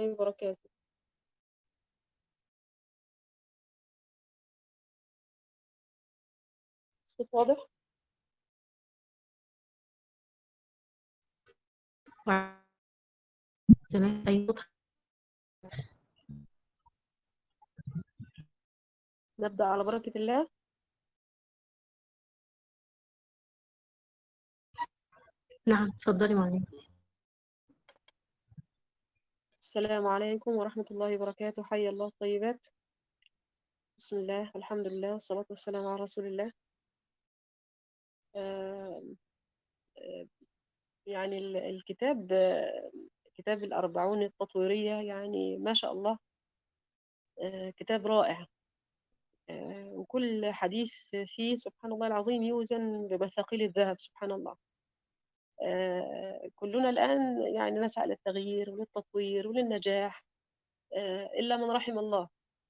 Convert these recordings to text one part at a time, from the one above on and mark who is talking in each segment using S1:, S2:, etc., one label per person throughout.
S1: وبركاته الصوت واضح
S2: سلام أيوة
S1: نبدأ على بركة الله
S2: نعم اتفضلي معلم
S1: السلام عليكم ورحمة الله وبركاته حي الله الطيبات بسم الله الحمد لله والصلاة والسلام على رسول الله آم، آم، يعني ال- الكتاب آه، كتاب الأربعون التطويرية يعني ما شاء الله آه، كتاب رائع آه، وكل حديث فيه سبحان الله العظيم يوزن بمثاقيل الذهب سبحان الله آه، كلنا الآن يعني نسعى للتغيير وللتطوير وللنجاح آه، إلا من رحم الله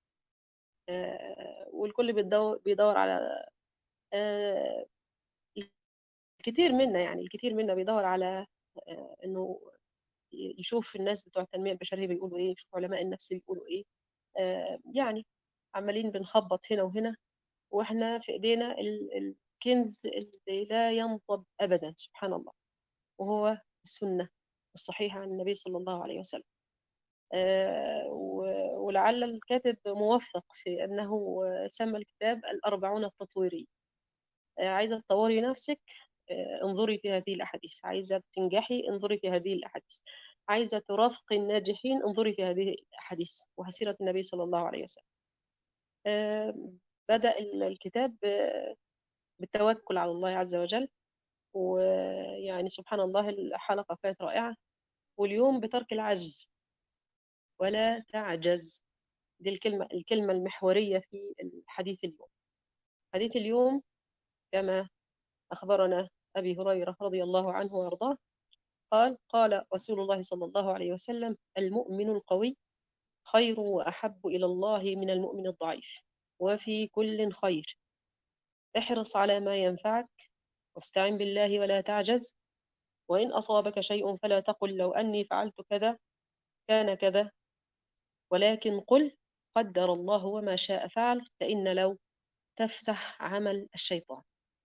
S1: آه، والكل بيدور, بيدور على آه، الكثير منا يعني الكثير منا بيدور على آه، إنه يشوف الناس بتوع التنمية البشرية بيقولوا إيه يشوف علماء النفس بيقولوا إيه آه، يعني عمالين بنخبط هنا وهنا وإحنا في إيدينا ال- الكنز اللي لا ينضب أبدا سبحان الله وهو السنة الصحيحة عن النبي صلى الله عليه وسلم آه، و- ولعل الكاتب موفق في أنه سمى الكتاب الأربعون التطويري آه، عايزة تطوري نفسك آه، انظري في هذه الأحاديث عايزة تنجحي انظري في هذه الأحاديث عايزة ترافقي الناجحين انظري في هذه الأحاديث وسيرة النبي صلى الله عليه وسلم آه، بدأ ال- الكتاب آه، بالتوكل على الله عز وجل ويعني سبحان الله الحلقة كانت رائعة واليوم بترك العجز ولا تعجز دي الكلمة الكلمة المحورية في الحديث اليوم حديث اليوم كما أخبرنا أبي هريرة رضي الله عنه وأرضاه قال قال رسول الله صلى الله عليه وسلم المؤمن القوي خير وأحب إلى الله من المؤمن الضعيف وفي كل خير احرص على ما ينفعك واستعن بالله ولا تعجز وإن أصابك شيء فلا تقل لو أني فعلت كذا كان كذا ولكن قل قدر الله وما شاء فعل فإن لو تفتح عمل الشيطان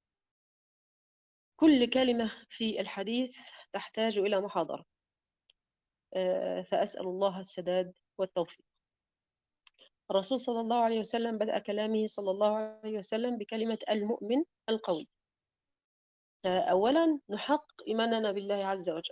S1: كل كلمة في الحديث تحتاج إلى محاضرة آه، فأسأل الله السداد والتوفيق الرسول صلى الله عليه وسلم بدأ كلامه صلى الله عليه وسلم بكلمة المؤمن القوي أولا نحقق إيماننا بالله عز وجل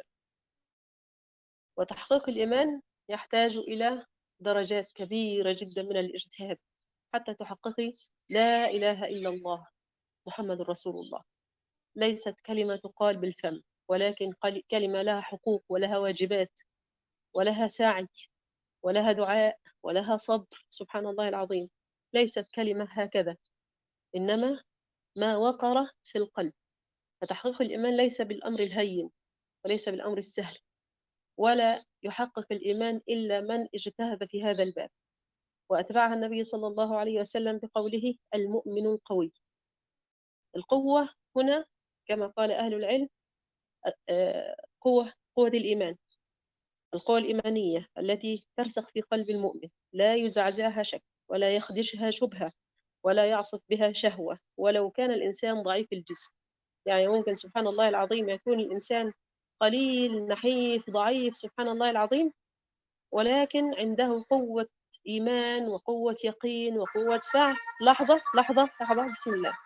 S1: وتحقيق الإيمان يحتاج إلى درجات كبيرة جدا من الاجتهاد حتى تحققي لا إله إلا الله محمد رسول الله ليست كلمة تقال بالفم ولكن قل- كلمة لها حقوق ولها واجبات ولها سعي ولها دعاء ولها صبر سبحان الله العظيم ليست كلمة هكذا إنما ما وقر في القلب فتحقيق الإيمان ليس بالأمر الهين وليس بالأمر السهل ولا يحقق الإيمان إلا من اجتهد في هذا الباب وأتبعها النبي صلى الله عليه وسلم بقوله المؤمن القوي القوة هنا كما قال أهل العلم آه، قوة قوة الإيمان القوة الإيمانية التي ترسخ في قلب المؤمن لا يزعزعها شك ولا يخدشها شبهة ولا يعصف بها شهوة ولو كان الإنسان ضعيف الجسم يعني ممكن سبحان الله العظيم يكون الإنسان قليل نحيف ضعيف سبحان الله العظيم ولكن عنده قوة إيمان وقوة يقين وقوة سعي لحظة لحظة لحظة بسم الله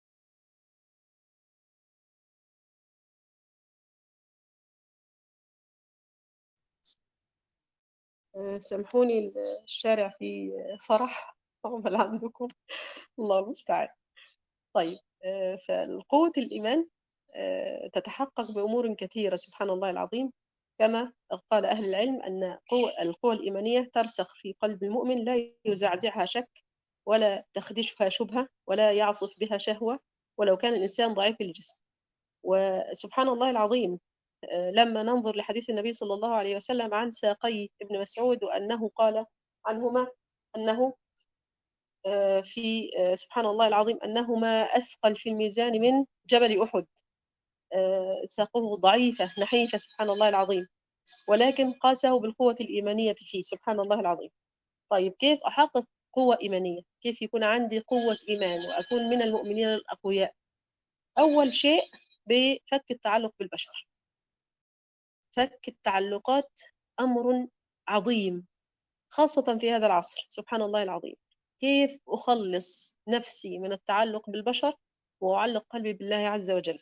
S1: آه، سامحوني الشارع في فرح عقبال عندكم الله المستعان طيب آه، فالقوة الإيمان آه، تتحقق بأمور كثيرة سبحان الله العظيم كما قال أهل العلم أن قوة القوة الإيمانية ترسخ في قلب المؤمن لا يزعزعها شك ولا تخدشها شبهة ولا يعصف بها شهوة ولو كان الإنسان ضعيف الجسم وسبحان الله العظيم آه، لما ننظر لحديث النبي صلى الله عليه وسلم عن ساقي ابن مسعود وأنه قال عنهما أنه آه، في آه، سبحان الله العظيم أنهما أثقل في الميزان من جبل أحد آه، ساقه ضعيفة نحيفة سبحان الله العظيم ولكن قاسه بالقوة الإيمانية فيه سبحان الله العظيم طيب كيف أحقق قوة إيمانية كيف يكون عندي قوة إيمان وأكون من المؤمنين الأقوياء أول شيء بفك التعلق بالبشر فك التعلقات أمر عظيم خاصة في هذا العصر سبحان الله العظيم كيف أخلص نفسي من التعلق بالبشر وأعلق قلبي بالله عز وجل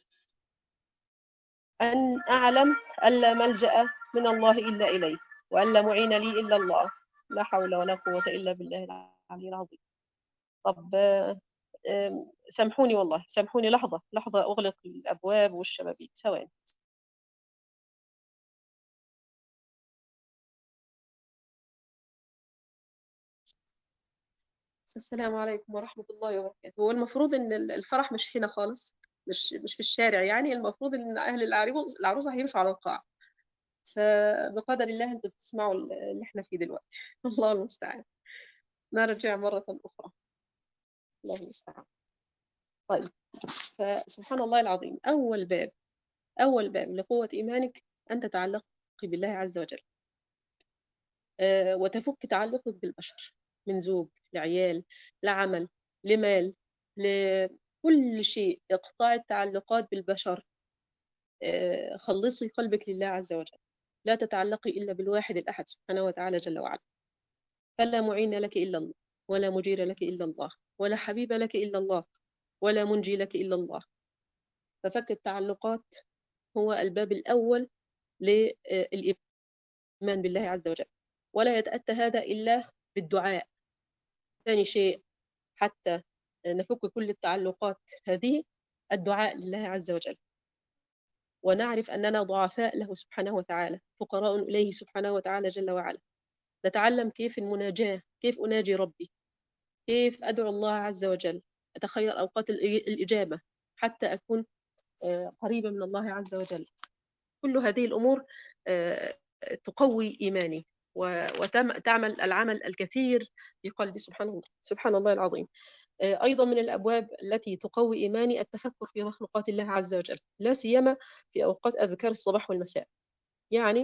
S1: أن أعلم أن لا ملجأ من الله إلا إليه وأن لا معين لي إلا الله لا حول ولا قوة إلا بالله العلي العظيم طب سامحوني والله سامحوني لحظة لحظة أغلق الأبواب والشبابيك ثواني السلام عليكم ورحمة الله وبركاته هو المفروض إن الفرح مش هنا خالص مش مش في الشارع يعني المفروض إن أهل العروس العروسة هيمشوا على القاعة فبقدر الله أنتوا بتسمعوا اللي احنا فيه دلوقتي الله المستعان نرجع مرة أخرى الله المستعان طيب فسبحان الله العظيم أول باب أول باب لقوة إيمانك أن تتعلقي بالله عز وجل أه وتفك تعلقك بالبشر من زوج لعيال لعمل لمال لكل شيء اقطاع التعلقات بالبشر أه خلصي قلبك لله عز وجل لا تتعلقي إلا بالواحد الأحد سبحانه وتعالى جل وعلا فلا معين لك إلا الله ولا مجير لك إلا الله ولا حبيب لك إلا الله ولا منجي لك إلا الله ففك التعلقات هو الباب الأول للإيمان بالله عز وجل ولا يتأتى هذا إلا بالدعاء ثاني شيء حتى نفك كل التعلقات هذه الدعاء لله عز وجل ونعرف أننا ضعفاء له سبحانه وتعالى فقراء إليه سبحانه وتعالى جل وعلا نتعلم كيف المناجاة كيف أناجي ربي كيف أدعو الله عز وجل أتخير أوقات الإجابة حتى أكون قريبة من الله عز وجل كل هذه الأمور تقوي إيماني وتعمل العمل الكثير في قلبي سبحان الله سبحان الله العظيم أيضا من الأبواب التي تقوي إيماني التفكر في مخلوقات الله عز وجل لا سيما في أوقات أذكار الصباح والمساء يعني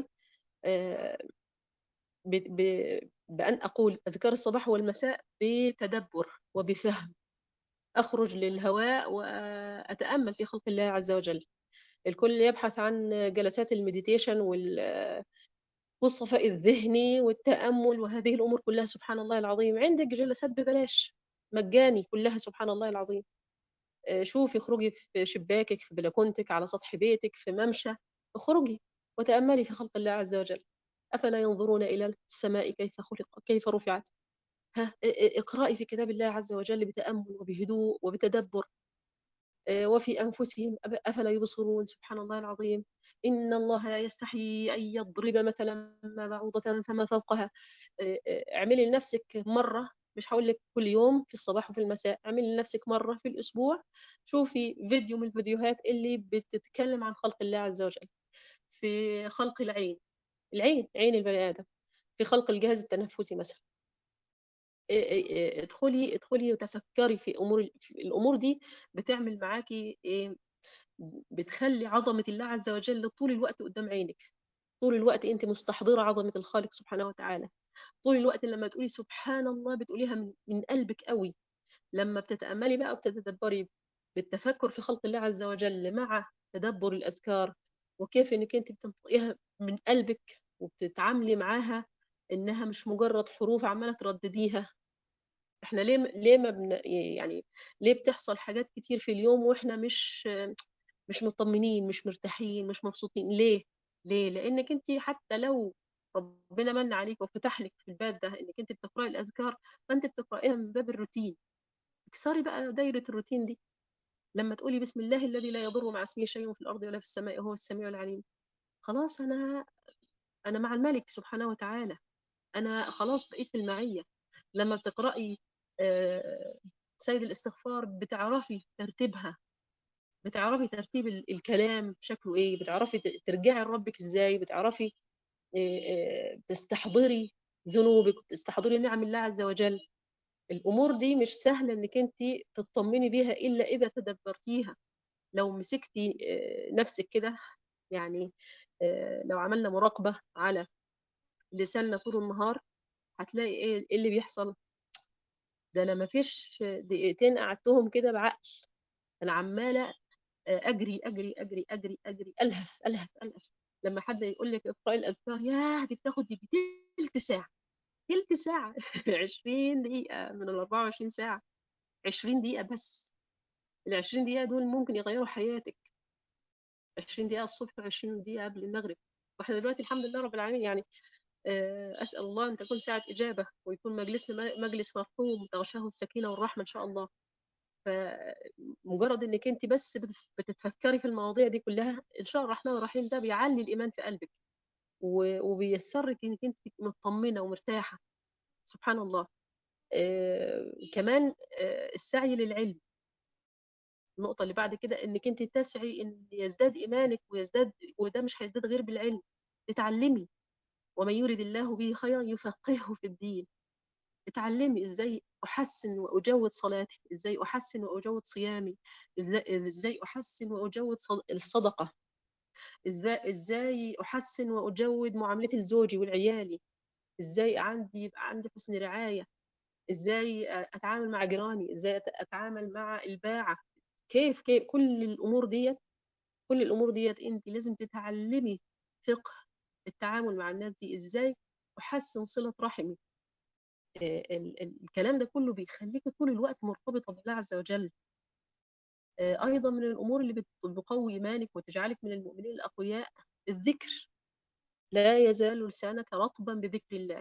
S1: بأن أقول أذكار الصباح والمساء بتدبر وبفهم أخرج للهواء وأتأمل في خلق الله عز وجل الكل يبحث عن جلسات المديتيشن وال والصفاء الذهني والتأمل وهذه الأمور كلها سبحان الله العظيم عندك جلسات ببلاش مجاني كلها سبحان الله العظيم شوفي اخرجي في شباكك في بلكونتك على سطح بيتك في ممشى اخرجي وتأملي في خلق الله عز وجل أفلا ينظرون إلى السماء كيف خلق كيف رفعت ها اقرأي في كتاب الله عز وجل بتأمل وبهدوء وبتدبر وفي أنفسهم أفلا يبصرون سبحان الله العظيم إن الله لا يستحي أن يضرب مثلا ما بعوضة فما فوقها اعملي لنفسك مرة مش هقول لك كل يوم في الصباح وفي المساء اعملي لنفسك مرة في الأسبوع شوفي فيديو من الفيديوهات اللي بتتكلم عن خلق الله عز وجل في خلق العين العين عين البني آدم في خلق الجهاز التنفسي مثلا ادخلي ادخلي وتفكري في امور الامور دي بتعمل معاكي بتخلي عظمه الله عز وجل طول الوقت قدام عينك طول الوقت انت مستحضره عظمه الخالق سبحانه وتعالى طول الوقت لما تقولي سبحان الله بتقوليها من, من قلبك قوي لما بتتاملي بقى وبتتدبري بالتفكر في خلق الله عز وجل مع تدبر الاذكار وكيف انك انت بتنطقيها من قلبك وبتتعاملي معاها انها مش مجرد حروف عماله تردديها احنا ليه ليه ما بن يعني ليه بتحصل حاجات كتير في اليوم واحنا مش مش مطمنين مش مرتاحين مش مبسوطين ليه ليه لانك انت حتى لو ربنا من عليك وفتح لك في الباب ده انك انت بتقراي الاذكار فانت بتقرايها من باب الروتين اكسري بقى دايره الروتين دي لما تقولي بسم الله الذي لا يضر مع اسمه شيء في الارض ولا في السماء وهو السميع العليم خلاص انا انا مع الملك سبحانه وتعالى انا خلاص بقيت في المعيه لما بتقراي سيد الاستغفار بتعرفي ترتيبها بتعرفي ترتيب الكلام شكله ايه بتعرفي ترجعي لربك ازاي بتعرفي تستحضري ذنوبك تستحضري نعم الله عز وجل الامور دي مش سهله انك انت تطمني بيها الا اذا تدبرتيها لو مسكتي نفسك كده يعني آه، لو عملنا مراقبة على لساننا طول النهار هتلاقي ايه إيه اللي بيحصل ده انا ما فيش دقيقتين قعدتهم كده بعقل انا عمالة آه، اجري اجري اجري اجري اجري الهف الهف الهف لما حد يقول لك اقرأي الاذكار ياه دي بتاخد يجي تلت ساعة تلت ساعة 20 دقيقة من ال 24 ساعة 20 دقيقة بس ال 20 دقيقة دول ممكن يغيروا حياتك 20 دقيقة الصبح و20 دقيقة قبل المغرب واحنا دلوقتي الحمد لله رب العالمين يعني آه، أسأل الله أن تكون ساعة إجابة ويكون مجلسنا م- مجلس مرحوم تغشاه السكينة والرحمة إن شاء الله فمجرد إنك أنت بس بتف- بتتفكري في المواضيع دي كلها إن شاء الله الرحمن الرحيم ده بيعلي الإيمان في قلبك و- وبيسرك إنك أنت تبقي مطمنة ومرتاحة سبحان الله آه، كمان آه، السعي للعلم النقطة اللي بعد كده إنك أنت تسعي إن يزداد إيمانك ويزداد وده مش هيزداد غير بالعلم تتعلمي ومن يرد الله به خيرا يفقهه في الدين اتعلمي ازاي احسن واجود صلاتي ازاي احسن واجود صيامي ازاي ازاي احسن واجود صد- الصدقه ازاي ازاي احسن واجود معاملتي لزوجي ولعيالي ازاي عندي يبقى عندي حسن رعايه ازاي اتعامل مع جيراني ازاي أت- اتعامل مع الباعه كيف كيف كل الامور ديت كل الامور ديت انت لازم تتعلمي فقه التعامل مع الناس دي ازاي احسن صله رحمي آه، ال- ال- الكلام ده كله بيخليك طول الوقت مرتبطة بالله عز وجل آه، أيضا من الأمور اللي بت- بتقوي إيمانك وتجعلك من المؤمنين الأقوياء الذكر لا يزال لسانك رطبا بذكر الله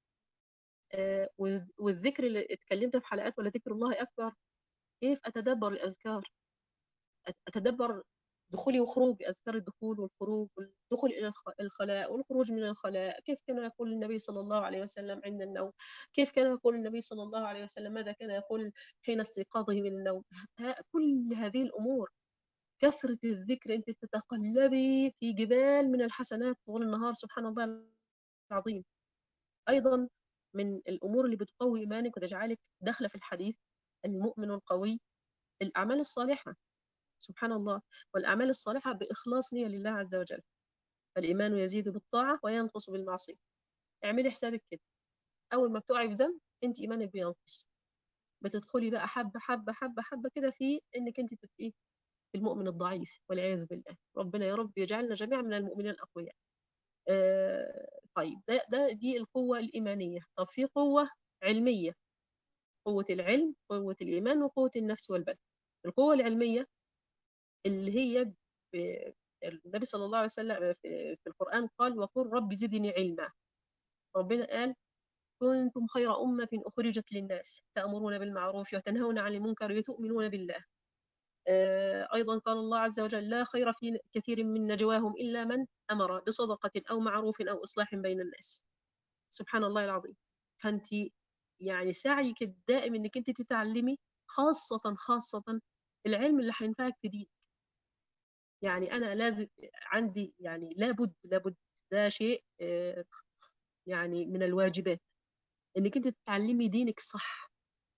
S1: آه، والذ- والذكر اللي اتكلمت في حلقات ولا ذكر الله أكبر كيف أتدبر الأذكار أت- أتدبر دخولي وخروجي أذكار الدخول والخروج والدخول إلى الخ- الخلاء والخروج من الخلاء كيف كان يقول النبي صلى الله عليه وسلم عند النوم كيف كان يقول النبي صلى الله عليه وسلم ماذا كان يقول حين استيقاظه من النوم ها- كل هذه الأمور كثرة الذكر أنت تتقلبي في جبال من الحسنات طول النهار سبحان الله العظيم أيضا من الأمور اللي بتقوي إيمانك وتجعلك داخلة في الحديث المؤمن القوي الأعمال الصالحة سبحان الله والأعمال الصالحة بإخلاص نية لله عز وجل فالإيمان يزيد بالطاعة وينقص بالمعصية اعملي حسابك كده أول ما بتقعي في ذنب أنت إيمانك بينقص بتدخلي بقى حبة حبة حبة حبة كده في إنك أنت تبقي المؤمن الضعيف والعياذ بالله ربنا يا رب يجعلنا جميعا من المؤمنين الأقوياء آه طيب ده, ده دي القوة الإيمانية طب في قوة علمية قوة العلم قوة الإيمان وقوة النفس والبدن القوة العلمية اللي هي ب... النبي صلى الله عليه وسلم في, في القرآن قال وقل رب زدني علما ربنا قال كنتم خير أمة أخرجت للناس تأمرون بالمعروف وتنهون عن المنكر وتؤمنون بالله آه، أيضا قال الله عز وجل لا خير في كثير من نجواهم إلا من أمر بصدقة أو معروف أو إصلاح بين الناس سبحان الله العظيم فأنت يعني سعيك الدائم إنك أنت تتعلمي خاصة خاصة العلم اللي هينفعك في دين يعني أنا لازم عندي يعني لابد لابد ده شيء آه، يعني من الواجبات إنك أنت تتعلمي دينك صح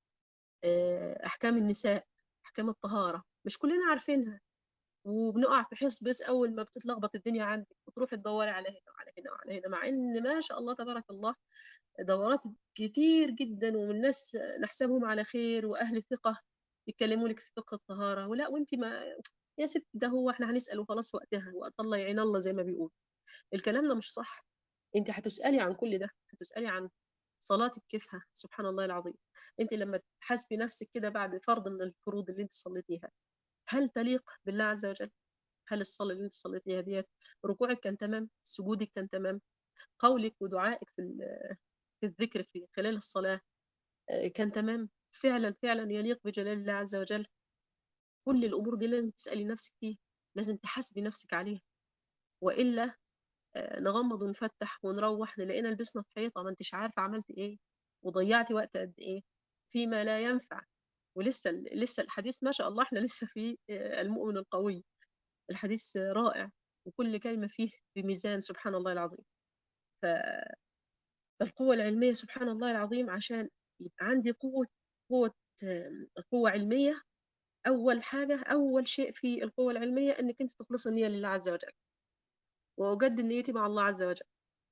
S1: آه، أحكام النساء أحكام الطهارة مش كلنا عارفينها وبنقع في حس بس اول ما بتتلخبط الدنيا عندك وتروحي تدوري على هنا وعلى هنا وعلى هنا مع ان ما شاء الله تبارك الله دورات كتير جدا ومن ناس نحسبهم على خير واهل ثقه يتكلموا لك في فقه الطهاره ولا وانت ما يا ست ده هو احنا هنسال وخلاص وقتها وقت الله يعين الله زي ما بيقول الكلام ده مش صح انت هتسالي عن كل ده هتسالي عن صلاتك كيفها سبحان الله العظيم انت لما تحاسبي نفسك كده بعد فرض من الفروض اللي انت صليتيها هل تليق بالله عز وجل هل الصلاة اللي انت صليتيها ديت ركوعك كان تمام سجودك كان تمام قولك ودعائك في ال- في الذكر في خلال الصلاة آه، كان تمام فعلا فعلا يليق بجلال الله عز وجل كل الأمور دي لازم تسألي نفسك فيها لازم تحاسبي نفسك عليها وإلا آه، نغمض ونفتح ونروح نلاقينا لبسنا في حيطة ما انتش عارفة عملت ايه وضيعتي وقت قد ايه فيما لا ينفع ولسه لسه الحديث ما شاء الله احنا لسه في آه، المؤمن القوي الحديث رائع وكل كلمة فيه بميزان سبحان الله العظيم ف- فالقوة العلمية سبحان الله العظيم عشان يبقى عندي قوة قوة آم، قوة علمية أول حاجة أول شيء في القوة العلمية إنك أنت تخلص النية لله عز وجل وأجدد نيتي مع الله عز وجل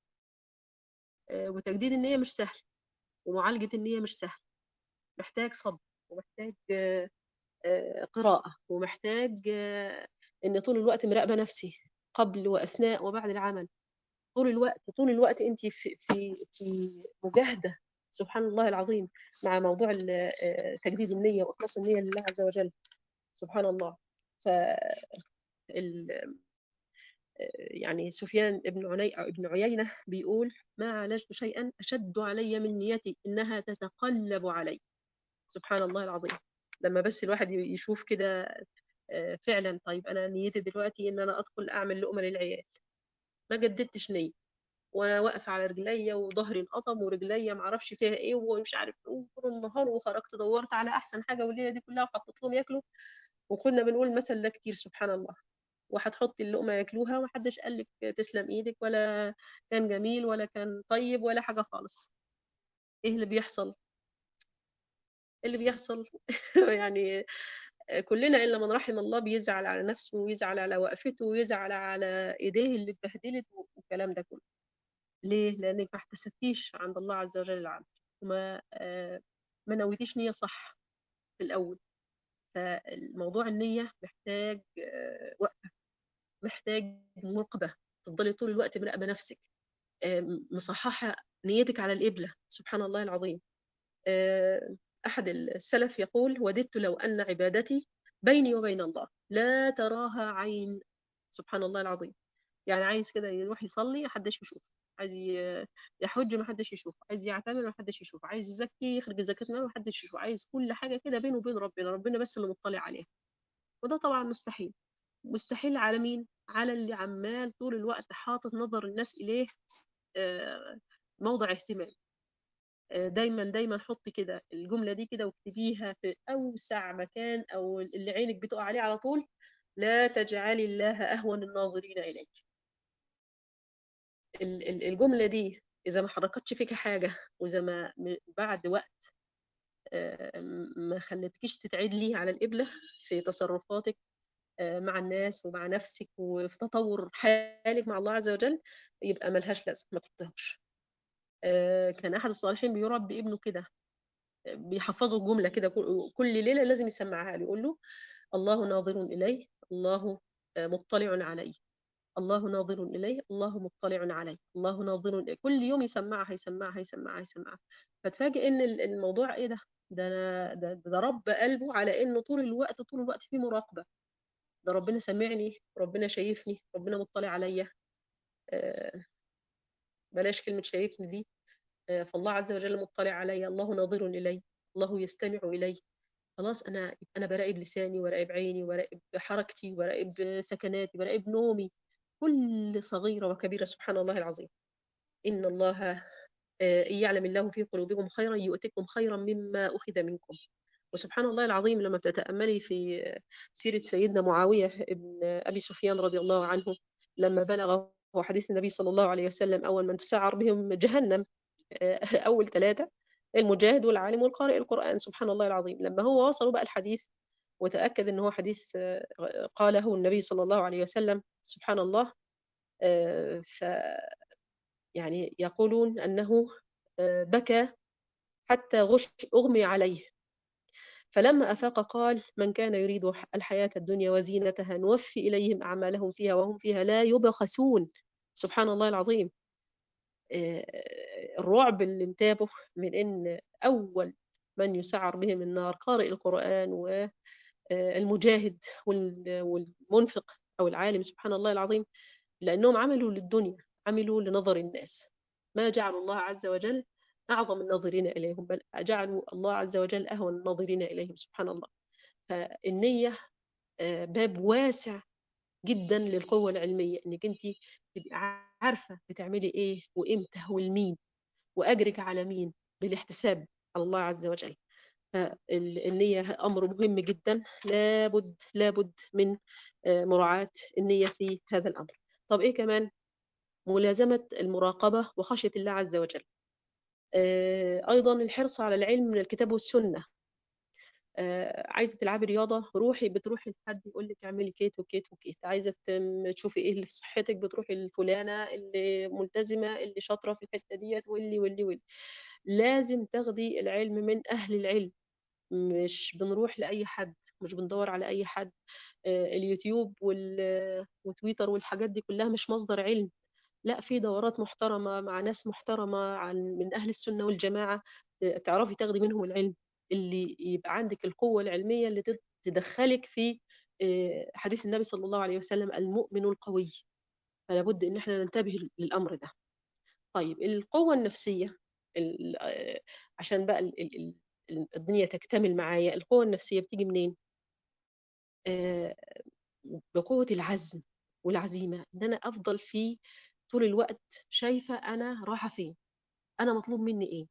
S1: آه، وتجديد النية مش سهل ومعالجة النية مش سهل محتاج صبر ومحتاج آه، آه، قراءة ومحتاج آه، إن طول الوقت مراقبة نفسي قبل وأثناء وبعد العمل طول الوقت طول الوقت أنت في في في مجاهدة سبحان الله العظيم مع موضوع ال- آه، تجديد النية وإخلاص النية لله عز وجل سبحان الله ف ال- يعني سفيان بن عيي أو ابن عيينة بيقول ما عالجت شيئا أشد علي من نيتي إنها تتقلب علي سبحان الله العظيم لما بس الواحد يشوف كده آه، فعلا طيب أنا نيتي دلوقتي إن أنا أدخل أعمل لقمة للعيال ما جددتش نية وانا واقفه على رجليا وظهري انقطم ورجليا ما اعرفش فيها ايه ومش عارف ايه طول النهار وخرجت دورت على احسن حاجه والليله دي كلها وحطيت لهم ياكلوا وكنا بنقول المثل ده كتير سبحان الله وهتحطي اللقمه ياكلوها ومحدش قال لك تسلم ايدك ولا كان جميل ولا كان طيب ولا حاجه خالص ايه اللي بيحصل إيه اللي بيحصل يعني كلنا الا من رحم الله بيزعل على نفسه ويزعل على وقفته ويزعل على ايديه اللي اتبهدلت والكلام ده كله ليه لانك ما احتسبتيش عند الله عز وجل العمل وما آه، ما نويتيش نيه صح في الاول فالموضوع النيه محتاج آه، وقفه محتاج مراقبه تفضلي طول الوقت مراقبه نفسك آه، مصححه نيتك على القبله سبحان الله العظيم آه، احد السلف يقول وددت لو ان عبادتي بيني وبين الله لا تراها عين سبحان الله العظيم يعني عايز كده يروح يصلي محدش يشوفه عايز ي- يحج محدش يشوفه عايز يعتمر محدش يشوفه عايز يزكي يخرج الزكاة مال محدش يشوفه عايز كل حاجة كده بينه وبين ربنا ربنا بس اللي مطلع عليها وده طبعا مستحيل مستحيل على مين على اللي عمال طول الوقت حاطط نظر الناس إليه آه، موضع اهتمام آه، دايما دايما حطي كده الجملة دي كده واكتبيها في أوسع مكان أو اللي عينك بتقع عليه على طول لا تجعلي الله أهون الناظرين إليك ال- ال- الجملة دي إذا ما حركتش فيك حاجة وإذا ما م- بعد وقت آه، ما خلتكيش تتعدلي على القبلة في تصرفاتك آه، مع الناس ومع نفسك وفي تطور حالك مع الله عز وجل يبقى ملهاش لازمة ما تحطهاش آه، كان أحد الصالحين بيربي ابنه كده بيحفظه الجملة كده كل كل ليلة لازم يسمعها له يقول له الله ناظر إليه الله آه، مطلع عليه الله ناظر إليه الله مطلع عليه الله ناظر إليه كل يوم يسمعها يسمعها يسمعها يسمعها فتفاجئ إن ال- الموضوع إيه ده ده أنا ده, ده رب قلبه على إنه طول الوقت طول الوقت في مراقبة ده ربنا سمعني ربنا شايفني ربنا مطلع عليا آه، بلاش كلمة شايفني دي آه، فالله عز وجل مطلع عليا الله ناظر إلي الله يستمع إلي خلاص أنا أنا براقب لساني وراقب عيني وراقب حركتي وراقب سكناتي وراقب نومي كل صغيرة وكبيرة سبحان الله العظيم إن الله آه، إن يعلم الله في قلوبكم خيرا يؤتكم خيرا مما أخذ منكم وسبحان الله العظيم لما بتتأملي في سيرة سيدنا معاوية ابن أبي سفيان رضي الله عنه لما بلغه حديث النبي صلى الله عليه وسلم أول من تسعر بهم جهنم آه، أول ثلاثة المجاهد والعالم والقارئ القرآن سبحان الله العظيم لما هو وصلوا بقى الحديث وتأكد أنه هو حديث آه، قاله النبي صلى الله عليه وسلم سبحان الله آه، ف يعني يقولون أنه آه، بكى حتى غش أغمي عليه فلما أفاق قال من كان يريد الحياة الدنيا وزينتها نوفي إليهم أعمالهم فيها وهم فيها لا يبخسون سبحان الله العظيم آه، الرعب اللي انتابه من أن أول من يسعر بهم النار قارئ القرآن والمجاهد والمنفق أو العالم سبحان الله العظيم لأنهم عملوا للدنيا عملوا لنظر الناس ما جعلوا الله عز وجل أعظم الناظرين إليهم بل جعلوا الله عز وجل أهون الناظرين إليهم سبحان الله فالنية آه، باب واسع جدا للقوة العلمية انك انت تبقي عارفة بتعملي ايه وامتى والمين واجرك على مين بالاحتساب على الله عز وجل فالنية امر مهم جدا لابد لابد من آه، مراعاة النية في هذا الامر طب ايه كمان ملازمة المراقبة وخشية الله عز وجل آه، ايضا الحرص على العلم من الكتاب والسنة آه، عايزه تلعبي رياضه روحي بتروحي لحد يقول لك اعملي كيت وكيت وكيت عايزه تم- تشوفي ايه اللي في صحتك بتروحي لفلانه اللي ملتزمه اللي شاطره في الحته ديت واللي واللي واللي لازم تاخدي العلم من اهل العلم مش بنروح لاي حد مش بندور على اي حد آه، اليوتيوب وال- وتويتر والحاجات دي كلها مش مصدر علم لا في دورات محترمة مع ناس محترمة عن من أهل السنة والجماعة ت- تعرفي تاخدي منهم العلم اللي يبقى عندك القوة العلمية اللي تد- تدخلك في آه، حديث النبي صلى الله عليه وسلم المؤمن القوي فلا بد ان احنا ننتبه للأمر ده طيب القوة النفسية ال- آه، عشان بقى ال- ال- ال- الدنيا تكتمل معايا القوة النفسية بتيجي منين آه، بقوة العزم والعزيمة ان انا افضل في طول الوقت شايفة انا رايحة فين انا مطلوب مني ايه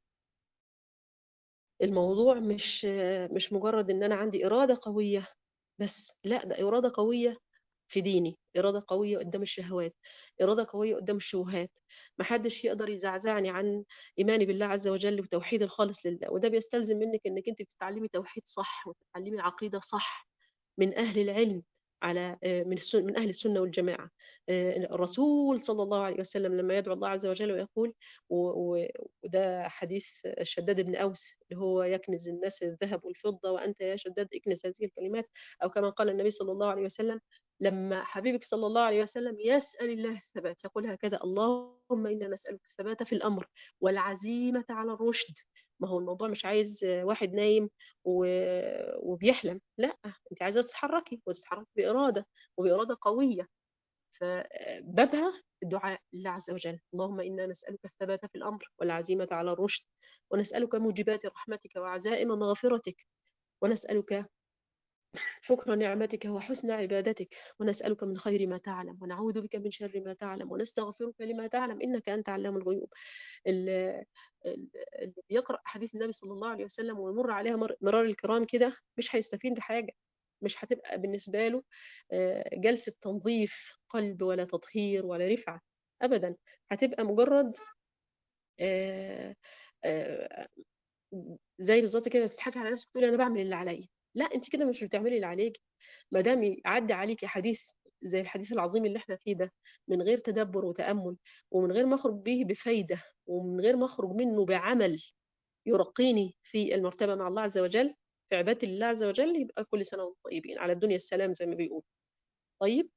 S1: الموضوع مش مش مجرد ان انا عندي اراده قويه بس لا ده اراده قويه في ديني اراده قويه قدام الشهوات اراده قويه قدام الشبهات محدش يقدر يزعزعني عن ايماني بالله عز وجل وتوحيد الخالص لله وده بيستلزم منك انك انت بتتعلمي توحيد صح وتتعلمي عقيده صح من اهل العلم على آه، من السن من اهل السنه والجماعه آه، الرسول صلى الله عليه وسلم لما يدعو الله عز وجل ويقول و- و- وده حديث شداد بن أوس اللي هو يكنز الناس الذهب والفضة وأنت يا شداد اكنز هذه الكلمات أو كما قال النبي صلى الله عليه وسلم لما حبيبك صلى الله عليه وسلم يسأل الله الثبات يقول هكذا اللهم إنا نسألك الثبات في الأمر والعزيمة على الرشد ما هو الموضوع مش عايز واحد نايم و- وبيحلم لا انت عايزه تتحركي وتتحركي بإرادة وبإرادة قوية فبابها الدعاء لله عز وجل اللهم إنا نسألك الثبات في الأمر والعزيمة على الرشد ونسألك موجبات رحمتك وعزائم مغفرتك ونسألك شكر نعمتك وحسن عبادتك ونسألك من خير ما تعلم ونعوذ بك من شر ما تعلم ونستغفرك لما تعلم إنك أنت علام الغيوب ال- ال- اللي بيقرأ حديث النبي صلى الله عليه وسلم ويمر عليها مر- مرار الكرام كده مش هيستفيد بحاجة مش هتبقى بالنسبة له آه، جلسة تنظيف قلب ولا تطهير ولا رفعة أبدا هتبقى مجرد آه، آه، زي بالظبط كده بتضحكي على نفسك تقولي أنا بعمل اللي عليا لا أنت كده مش بتعملي اللي عليك ما دام يعدي عليكي حديث زي الحديث العظيم اللي احنا فيه ده من غير تدبر وتأمل ومن غير ما اخرج به بفايدة ومن غير ما اخرج منه بعمل يرقيني في المرتبة مع الله عز وجل في عبادة الله عز وجل يبقى كل سنة وانتم طيبين على الدنيا السلام زي ما بيقول طيب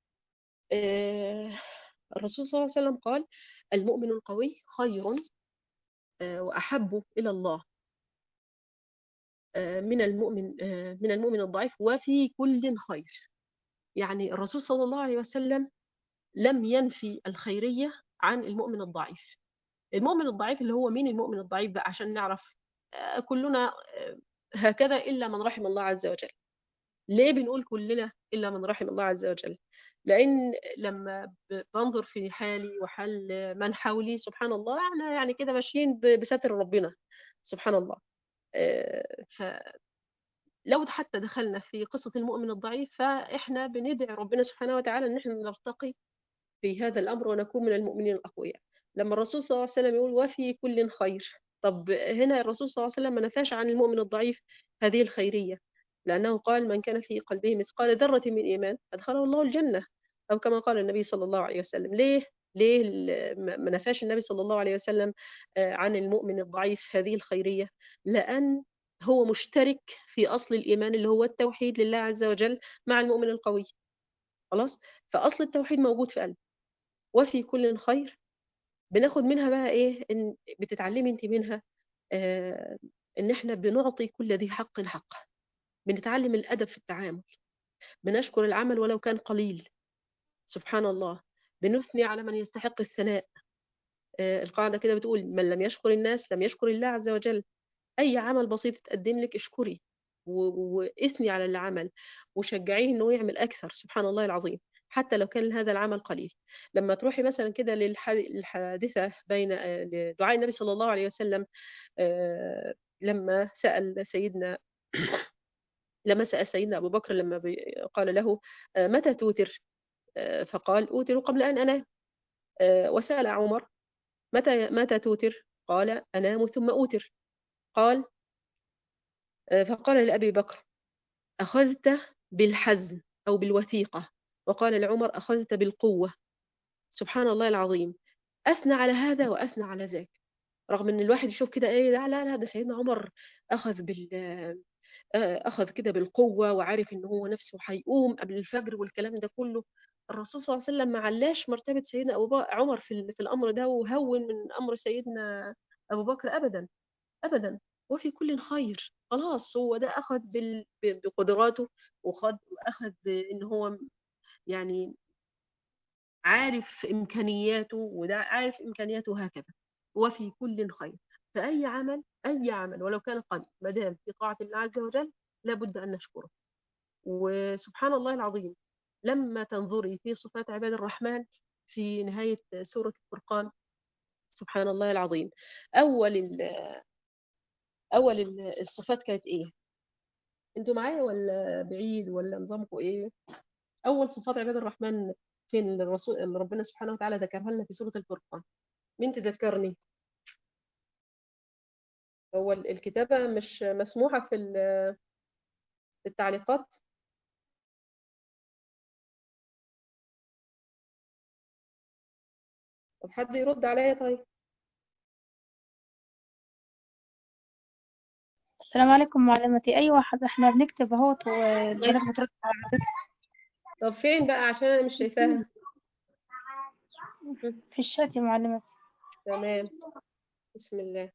S1: آه الرسول صلى الله عليه وسلم قال المؤمن القوي خير آه وأحب إلى الله آه من المؤمن آه من المؤمن الضعيف وفي كل خير يعني الرسول صلى الله عليه وسلم لم ينفي الخيرية عن المؤمن الضعيف المؤمن الضعيف اللي هو مين المؤمن الضعيف بقى عشان نعرف آه، كلنا آه، هكذا إلا من رحم الله عز وجل ليه بنقول كلنا إلا من رحم الله عز وجل لأن لما ب- بنظر في حالي وحال من حولي سبحان الله احنا يعني كده ماشيين ب- بستر ربنا سبحان الله آه، فلو حتى دخلنا في قصة المؤمن الضعيف فإحنا بندعي ربنا سبحانه وتعالى إن إحنا نرتقي في هذا الأمر ونكون من المؤمنين الأقوياء لما الرسول صلى الله عليه وسلم يقول وفي كل خير طب هنا الرسول صلى الله عليه وسلم ما نفاش عن المؤمن الضعيف هذه الخيرية لأنه قال من كان في قلبه مثقال ذرة من إيمان أدخله الله الجنة أو كما قال النبي صلى الله عليه وسلم ليه ليه ال- ما ما نفاش النبي صلى الله عليه وسلم آه، عن المؤمن الضعيف هذه الخيرية لأن هو مشترك في أصل الإيمان اللي هو التوحيد لله عز وجل مع المؤمن القوي خلاص فأصل التوحيد موجود في قلبه وفي كل خير بناخد منها بقى ايه ان بتتعلمي انت منها آه ان احنا بنعطي كل ذي حق حقه بنتعلم الادب في التعامل بنشكر العمل ولو كان قليل سبحان الله بنثني على من يستحق الثناء آه القاعده كده بتقول من لم يشكر الناس لم يشكر الله عز وجل اي عمل بسيط تقدم لك اشكري و- واثني على اللي عمل وشجعيه انه يعمل اكثر سبحان الله العظيم حتى لو كان هذا العمل قليل لما تروحي مثلا كده للح- للحادثه بين آه، لدعاء النبي صلى الله عليه وسلم آه، لما سأل سيدنا لما سأل سيدنا أبو بكر لما بي- قال له آه، متى توتر آه، فقال أوتر قبل أن أنام آه، وسأل عمر متى متى توتر قال أنام ثم أوتر قال آه، فقال لأبي بكر أخذت بالحزم أو بالوثيقة وقال لعمر أخذت بالقوة سبحان الله العظيم أثنى على هذا وأثنى على ذاك رغم ان الواحد يشوف كده ايه لا لا لا ده سيدنا عمر اخذ بال آه، اخذ كده بالقوه وعارف ان هو نفسه هيقوم قبل الفجر والكلام ده كله الرسول صلى الله عليه وسلم ما علاش مرتبه سيدنا ابو بكر عمر في ال- في الامر ده وهون من امر سيدنا ابو بكر ابدا ابدا وفي كل خير خلاص هو ده اخذ بال- ب- بقدراته وخد واخذ ان هو يعني عارف إمكانياته وده عارف إمكانياته هكذا وفي كل خير فأي عمل أي عمل ولو كان قليل ما دام في طاعة الله عز وجل لابد أن نشكره وسبحان الله العظيم لما تنظري في صفات عباد الرحمن في نهاية سورة الفرقان سبحان الله العظيم أول ال- أول ال- الصفات كانت إيه؟ أنتوا معايا ولا بعيد ولا نظامكم إيه؟ أول صفات عباد الرحمن فين الرسول اللي ربنا سبحانه وتعالى ذكرها لنا في سورة الفرقان مين تذكرني؟ هو ال- الكتابة مش مسموحة في ال- في التعليقات طب حد يرد عليا طيب
S3: السلام عليكم معلمتي أيوة حد احنا بنكتب اهوت والبنات بترد على عادتها
S1: طب فين بقى عشان أنا مش شايفاها
S3: في الشات يا معلمتي
S1: تمام بسم الله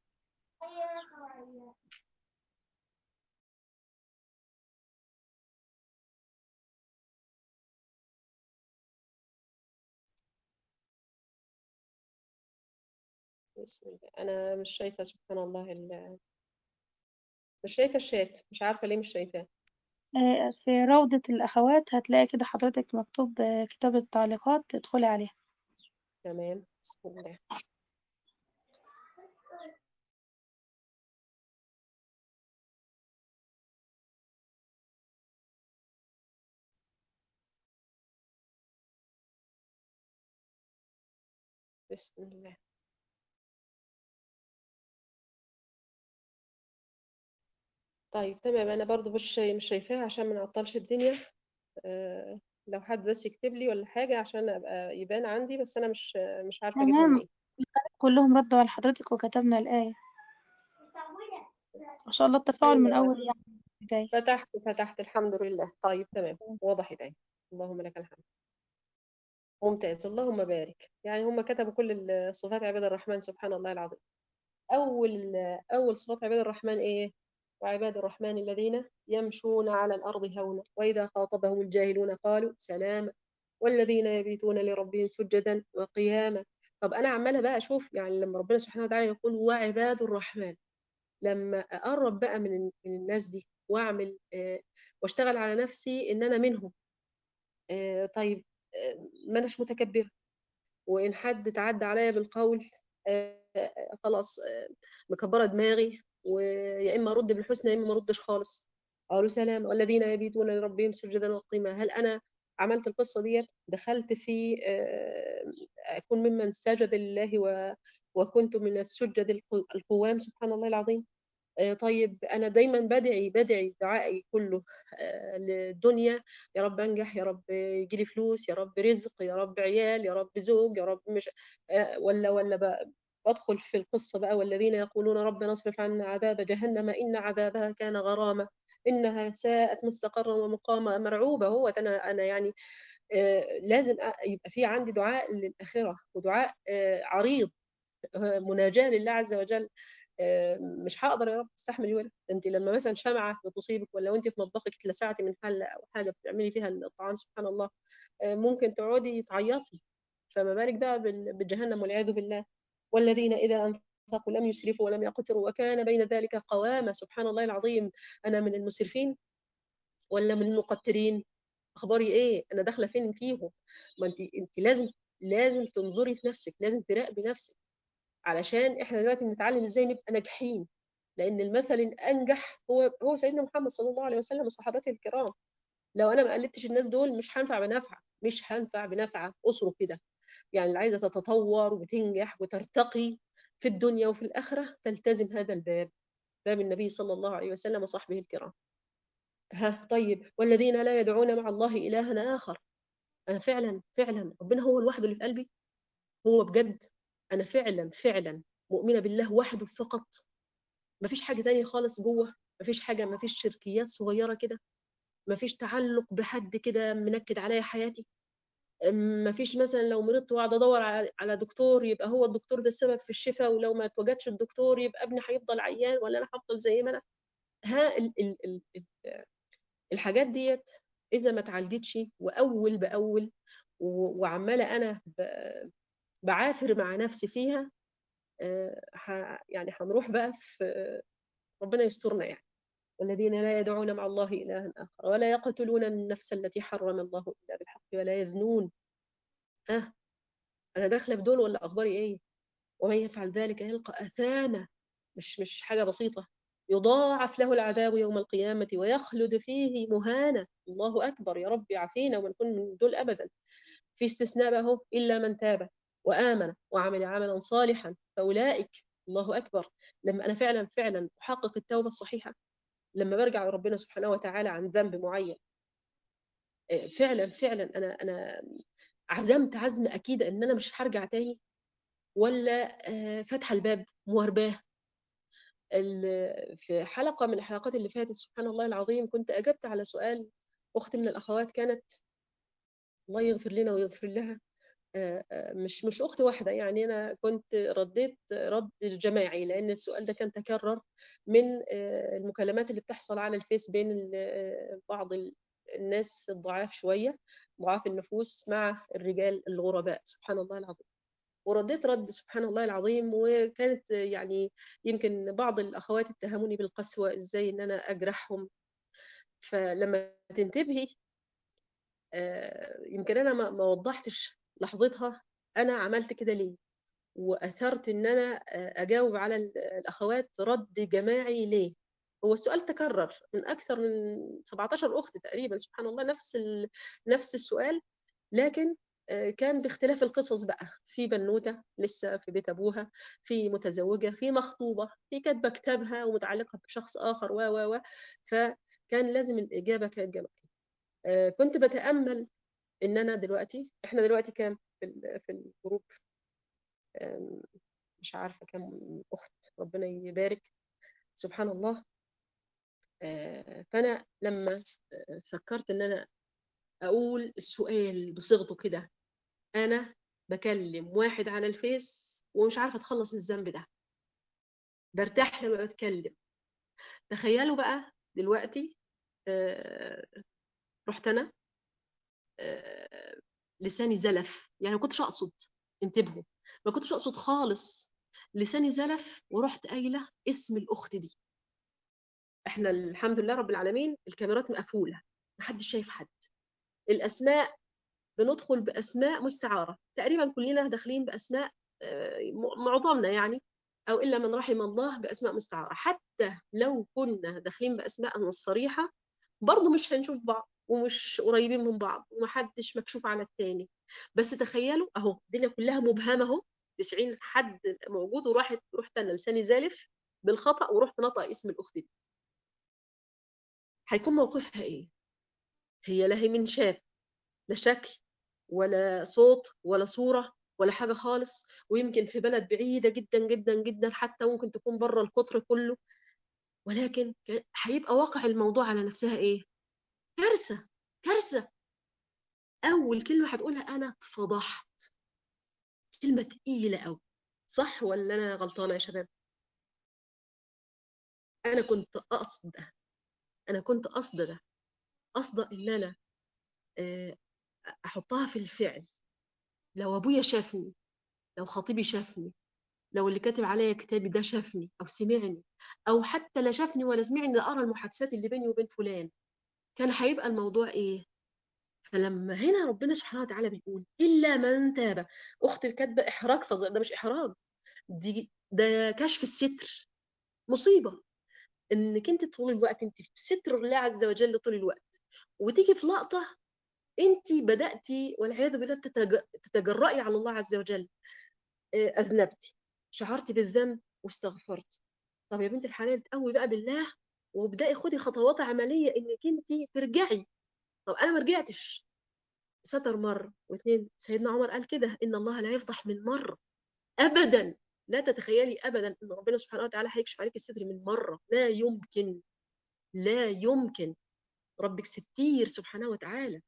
S1: بسم الله أنا مش شايفة سبحان الله ال... مش شايفة الشات مش عارفة ليه مش شايفاه
S3: آه، في روضة الأخوات هتلاقي كده حضرتك مكتوب آه، كتاب التعليقات ادخلي عليها
S1: تمام بسم الله بسم الله طيب تمام أنا برضو مش مش شايفاها عشان ما نعطلش الدنيا أه... لو حد بس يكتب لي ولا حاجة عشان أبقى يبان عندي بس أنا مش مش عارفة أجيبها
S3: تمام
S1: منين
S3: كلهم ردوا على حضرتك وكتبنا الآية ما شاء الله التفاعل من
S1: أيوة
S3: أول يعني جاي
S1: فتحت فتحت الحمد لله طيب تمام واضح الآن اللهم لك الحمد ممتاز اللهم بارك يعني هم كتبوا كل الصفات عباد الرحمن سبحان الله العظيم أول أول صفات عباد الرحمن إيه وعباد الرحمن الذين يمشون على الأرض هونا وإذا خاطبهم الجاهلون قالوا سلاما والذين يبيتون لربهم سجدا وقياما طب أنا عمالة بقى أشوف يعني لما ربنا سبحانه وتعالى يقول وعباد الرحمن لما أقرب بقى من من الناس دي وأعمل آه، واشتغل على نفسي إن أنا منهم آه، طيب آه، ما أناش متكبرة وإن حد تعدى عليا بالقول آه، آه، خلاص آه، مكبرة دماغي ويا إما أرد بالحسنى يا إما ما أردش خالص قالوا سلام والذين يبيتون لربهم سجدا وقيما هل أنا عملت القصة ديت دخلت في آه، أكون ممن سجد لله و- وكنت من السجد القو- القوام سبحان الله العظيم آه، طيب أنا دايما بدعي بدعي دعائي كله آه، للدنيا يا رب أنجح يا رب يجيلي فلوس يا رب رزق يا رب عيال يا رب زوج يا رب مش آه، ولا ولا بقى بدخل في القصة بقى والذين يقولون ربنا اصرف عنا عذاب جهنم إن عذابها كان غراما إنها ساءت مستقرا ومقاما مرعوبة هو أنا أنا يعني آه، لازم أ- يبقى في عندي دعاء للآخرة ودعاء آه، عريض آه، مناجاة لله عز وجل آه، مش هقدر يا رب استحمل الولد انت لما مثلا شمعة بتصيبك ولا وانت في مطبخك اتلسعتي من حلة او حاجة بتعملي فيها الطعام سبحان الله آه، ممكن تقعدي تعيطي فما بالك بقى بال- بالجهنم والعياذ بالله والذين إذا أنفقوا لم يسرفوا ولم يقتروا وكان بين ذلك قوامة سبحان الله العظيم أنا من المسرفين ولا من المقترين اخباري ايه انا داخله فين فيهم ما انت انت لازم لازم تنظري في نفسك لازم تراقبي نفسك علشان احنا دلوقتي بنتعلم ازاي نبقى ناجحين لان المثل الانجح هو هو سيدنا محمد صلى الله عليه وسلم وصحابته الكرام لو انا ما قلدتش الناس دول مش هنفع بنفعه مش هنفع بنفعه اسره كده يعني اللي عايزه تتطور وتنجح وترتقي في الدنيا وفي الاخره تلتزم هذا الباب باب النبي صلى الله عليه وسلم وصحبه الكرام ها طيب والذين لا يدعون مع الله إلها آخر أنا فعلا فعلا ربنا هو الوحيد اللي في قلبي هو بجد أنا فعلا فعلا مؤمنة بالله وحده فقط مفيش حاجة تانية خالص جوه مفيش حاجة مفيش شركيات صغيرة كده مفيش تعلق بحد كده منكد عليا حياتي مفيش مثلا لو مرضت وقاعد ادور على على دكتور يبقى هو الدكتور ده السبب في الشفاء ولو ما اتوجدش الدكتور يبقى ابني هيفضل عيان ولا انا هفضل زي ما انا ها ال ال ال ال الحاجات ديت اذا ما اتعالجتش واول باول و- وعماله انا ب- بعافر مع نفسي فيها آه، ح- يعني هنروح بقى في ربنا يسترنا يعني والذين لا يدعون مع الله إلها آخر ولا يقتلون النفس التي حرم الله إلا بالحق ولا يزنون ها أنا داخلة في دول ولا أخباري إيه ومن يفعل ذلك يلقى أثاما مش مش حاجة بسيطة يضاعف له العذاب يوم القيامة ويخلد فيه مهانا الله أكبر يا رب يعافينا وما نكون من دول أبدا في استثناء بقى هو إلا من تاب وآمن وعمل عملا صالحا فأولئك الله أكبر لما أنا فعلا فعلا أحقق التوبة الصحيحة لما برجع لربنا سبحانه وتعالى عن ذنب معين آه، فعلا فعلا أنا أنا عزمت عزم أكيد إن أنا مش هرجع تاني ولا آه، فاتحة الباب موارباه ال- في حلقة من الحلقات اللي فاتت سبحان الله العظيم كنت أجبت على سؤال أخت من الأخوات كانت الله يغفر لنا ويغفر لها آه، آه، مش مش أخت واحدة يعني أنا كنت رديت رد جماعي لأن السؤال ده كان تكرر من آه، المكالمات اللي بتحصل على الفيس بين ال- آه، بعض ال- الناس الضعاف شوية ضعاف النفوس مع الرجال الغرباء سبحان الله العظيم ورديت رد سبحان الله العظيم وكانت يعني يمكن بعض الأخوات اتهموني بالقسوة إزاي إن أنا أجرحهم فلما تنتبهي آه، يمكن أنا ما ما وضحتش لحظتها أنا عملت كده ليه وأثرت إن أنا آه، أجاوب على ال- الأخوات رد جماعي ليه هو السؤال تكرر من أكثر من 17 أخت تقريبا سبحان الله نفس ال... نفس السؤال لكن آه، كان باختلاف القصص بقى في بنوتة لسه في بيت أبوها في متزوجة في مخطوبة في كاتبة كتابها ومتعلقة بشخص آخر و و و فكان لازم الإجابة كانت جماعية آه، كنت بتأمل إن أنا دلوقتي إحنا دلوقتي كام في ال- في الجروب آم، مش عارفة كام أخت ربنا يبارك سبحان الله آه، فأنا لما آه، فكرت إن أنا أقول السؤال بصيغته كده أنا بكلم واحد على الفيس ومش عارفة أتخلص من الذنب ده برتاح لما بتكلم تخيلوا بقى دلوقتي آه، رحت أنا آه، لساني زلف يعني ما كنتش أقصد انتبهوا ما كنتش أقصد خالص لساني زلف ورحت قايلة اسم الأخت دي احنا الحمد لله رب العالمين الكاميرات مقفولة محدش شايف حد الأسماء بندخل بأسماء مستعارة تقريبا كلنا داخلين بأسماء آه، م- معظمنا يعني أو إلا من رحم الله بأسماء مستعارة حتى لو كنا داخلين بأسماءنا الصريحة برضه مش هنشوف بعض ومش قريبين من بعض ومحدش مكشوف على التاني بس تخيلوا أهو الدنيا كلها مبهمة أهو 90 حد موجود ورحت رحت أنا لساني زالف بالخطأ ورحت نطق اسم الأخت دي هيكون موقفها إيه؟ هي لا هي من شاف لا شكل ولا صوت ولا صورة ولا حاجة خالص ويمكن في بلد بعيدة جدا جدا جدا حتى ممكن تكون بره القطر كله ولكن ك- هيبقى واقع الموضوع على نفسها ايه كارثة كارثة أول كلمة هتقولها أنا اتفضحت كلمة تقيلة أوي صح ولا أنا غلطانة يا شباب أنا كنت أقصد ده أنا كنت قصد ده قصد إن أنا آه، أحطها في الفعل لو أبويا شافني لو خطيبي شافني لو اللي كاتب عليا كتابي ده شافني او سمعني او حتى لا شافني ولا سمعني ده قرا المحادثات اللي بيني وبين فلان كان هيبقى الموضوع ايه فلما هنا ربنا سبحانه وتعالى بيقول الا من تاب اختي كاتبه احراج فظيع ده مش احراج دي ده كشف الستر مصيبه انك انت طول الوقت انت في ستر الله عز وجل طول الوقت وتيجي في لقطه انت بداتي والعياذ بالله تتج- تتجرأي على الله عز وجل آه، اذنبتي شعرتي بالذنب واستغفرت طب يا بنت الحلال تقوي بقى بالله وابدأي خدي خطوات عملية انك انت ترجعي طب انا ما رجعتش ستر مرة واثنين سيدنا عمر قال كده ان الله لا يفضح من مرة ابدا لا تتخيلي ابدا ان ربنا سبحانه وتعالى هيكشف عليك الستر من مرة لا يمكن لا يمكن ربك ستير سبحانه وتعالى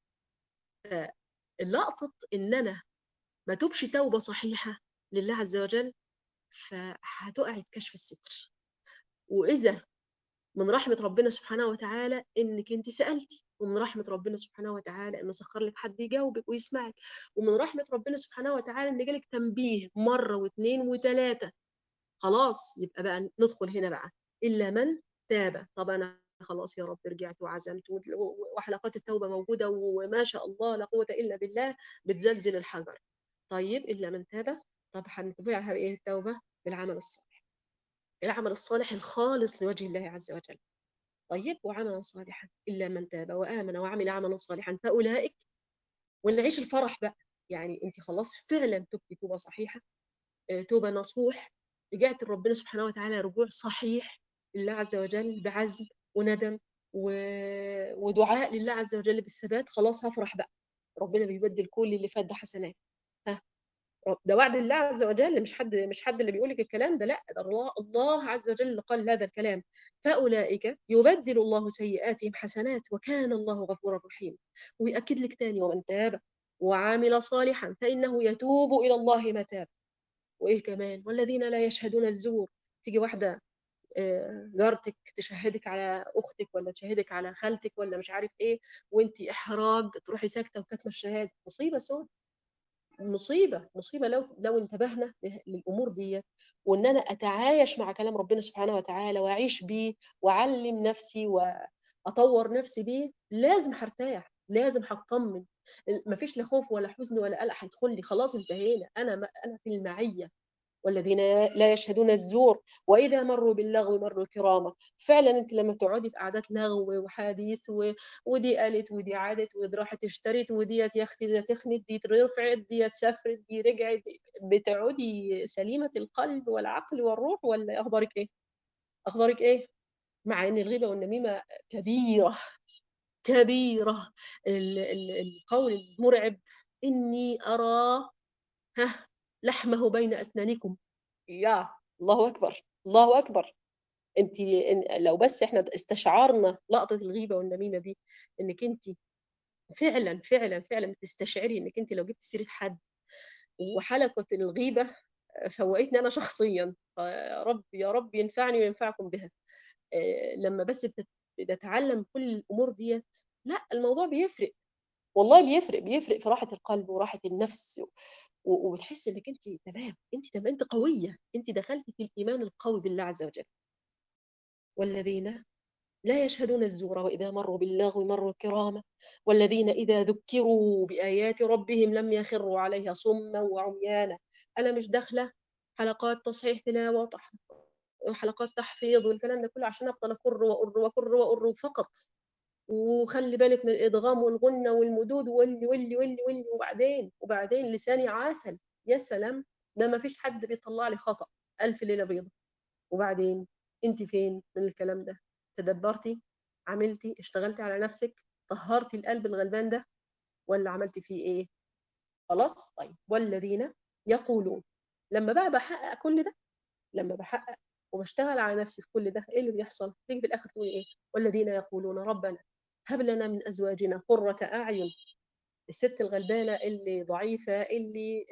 S1: فلقطة ان انا ما توبش توبة صحيحة لله عز وجل فهتقعي في كشف الستر واذا من رحمة ربنا سبحانه وتعالى انك انت سألتي ومن رحمة ربنا سبحانه وتعالى انه سخر لك حد يجاوبك ويسمعك ومن رحمة ربنا سبحانه وتعالى ان جالك تنبيه مرة واثنين وثلاثة خلاص يبقى بقى ندخل هنا بقى الا من تاب طب انا خلاص يا رب رجعت وعزمت وحلقات التوبة موجودة وما شاء الله لا قوة الا بالله بتزلزل الحجر طيب الا من تاب طب هنتبعها بايه التوبة بالعمل الصالح العمل الصالح الخالص لوجه الله عز وجل طيب وعملا صالحا إلا من تاب وآمن وعمل عملا صالحا فأولئك ونعيش الفرح بقى يعني أنت خلاص فعلا تبتي توبة صحيحة توبة نصوح رجعت لربنا سبحانه وتعالى رجوع صحيح لله عز وجل بعزم وندم و... ودعاء لله عز وجل بالثبات خلاص هفرح بقى ربنا بيبدل كل اللي فات ده حسنات ها ده وعد الله عز وجل مش حد مش حد اللي بيقول لك الكلام ده لا ده الله الله عز وجل اللي قال هذا الكلام فاولئك يبدل الله سيئاتهم حسنات وكان الله غفورا رحيما ويأكد لك تاني ومن تاب وعمل صالحا فانه يتوب الى الله متاب وايه كمان والذين لا يشهدون الزور تيجي واحده جارتك تشهدك على اختك ولا تشهدك على خالتك ولا مش عارف ايه وانت احراج تروحي ساكته وكاتمه الشهاده مصيبه سود مصيبه مصيبه لو لو انتبهنا للامور دي وان انا اتعايش مع كلام ربنا سبحانه وتعالى واعيش بيه واعلم نفسي واطور نفسي بيه لازم هرتاح لازم هطمن مفيش لا خوف ولا حزن ولا قلق هيدخل لي خلاص انتهينا انا انا في المعيه والذين لا يشهدون الزور واذا مروا باللغو مروا كراما فعلا انت لما تقعدي في قعدات لغو وحديث و... ودي قالت ودي عادت ودي راحت اشترت وديت يا اختي دي تخنت دي رفعت دي سافرت دي رجعت بتعودي سليمه القلب والعقل والروح ولا اخبارك ايه اخبارك ايه مع ان الغيبه والنميمه كبيره كبيره ال... ال... القول المرعب اني ارى ها لحمه بين أسنانكم يا الله أكبر الله أكبر انت لو بس احنا استشعرنا لقطة الغيبة والنميمة دي انك انت فعلا فعلا فعلا تستشعري انك انت لو جبت سيرة حد وحلقة الغيبة فوقتني انا شخصيا يا رب يا رب ينفعني وينفعكم بها لما بس بتتعلم كل الامور ديت لا الموضوع بيفرق والله بيفرق بيفرق في راحة القلب وراحة النفس وبتحس انك انت تمام انت تمام انت قويه انت دخلتي في الايمان القوي بالله عز وجل والذين لا يشهدون الزور واذا مروا باللغو مروا كراما والذين اذا ذكروا بايات ربهم لم يخروا عليها صما وعميانا انا مش داخله حلقات تصحيح تلاوه وحلقات تحفيظ والكلام ده كله عشان افضل اكر وأر وكر وأر فقط وخلي بالك من الادغام والغنه والمدود واللي واللي واللي واللي وبعدين وبعدين لساني عسل يا سلام ده ما فيش حد بيطلع لي خطا الف ليله بيضه وبعدين انت فين من الكلام ده تدبرتي عملتي اشتغلتي على نفسك طهرتي القلب الغلبان ده ولا عملتي فيه ايه خلاص طيب والذين يقولون لما بقى بحقق كل ده لما بحقق وبشتغل على نفسي في كل ده ايه اللي بيحصل تيجي في الاخر تقولي ايه والذين يقولون ربنا هب لنا من ازواجنا قرة اعين الست الغلبانة اللي ضعيفة اللي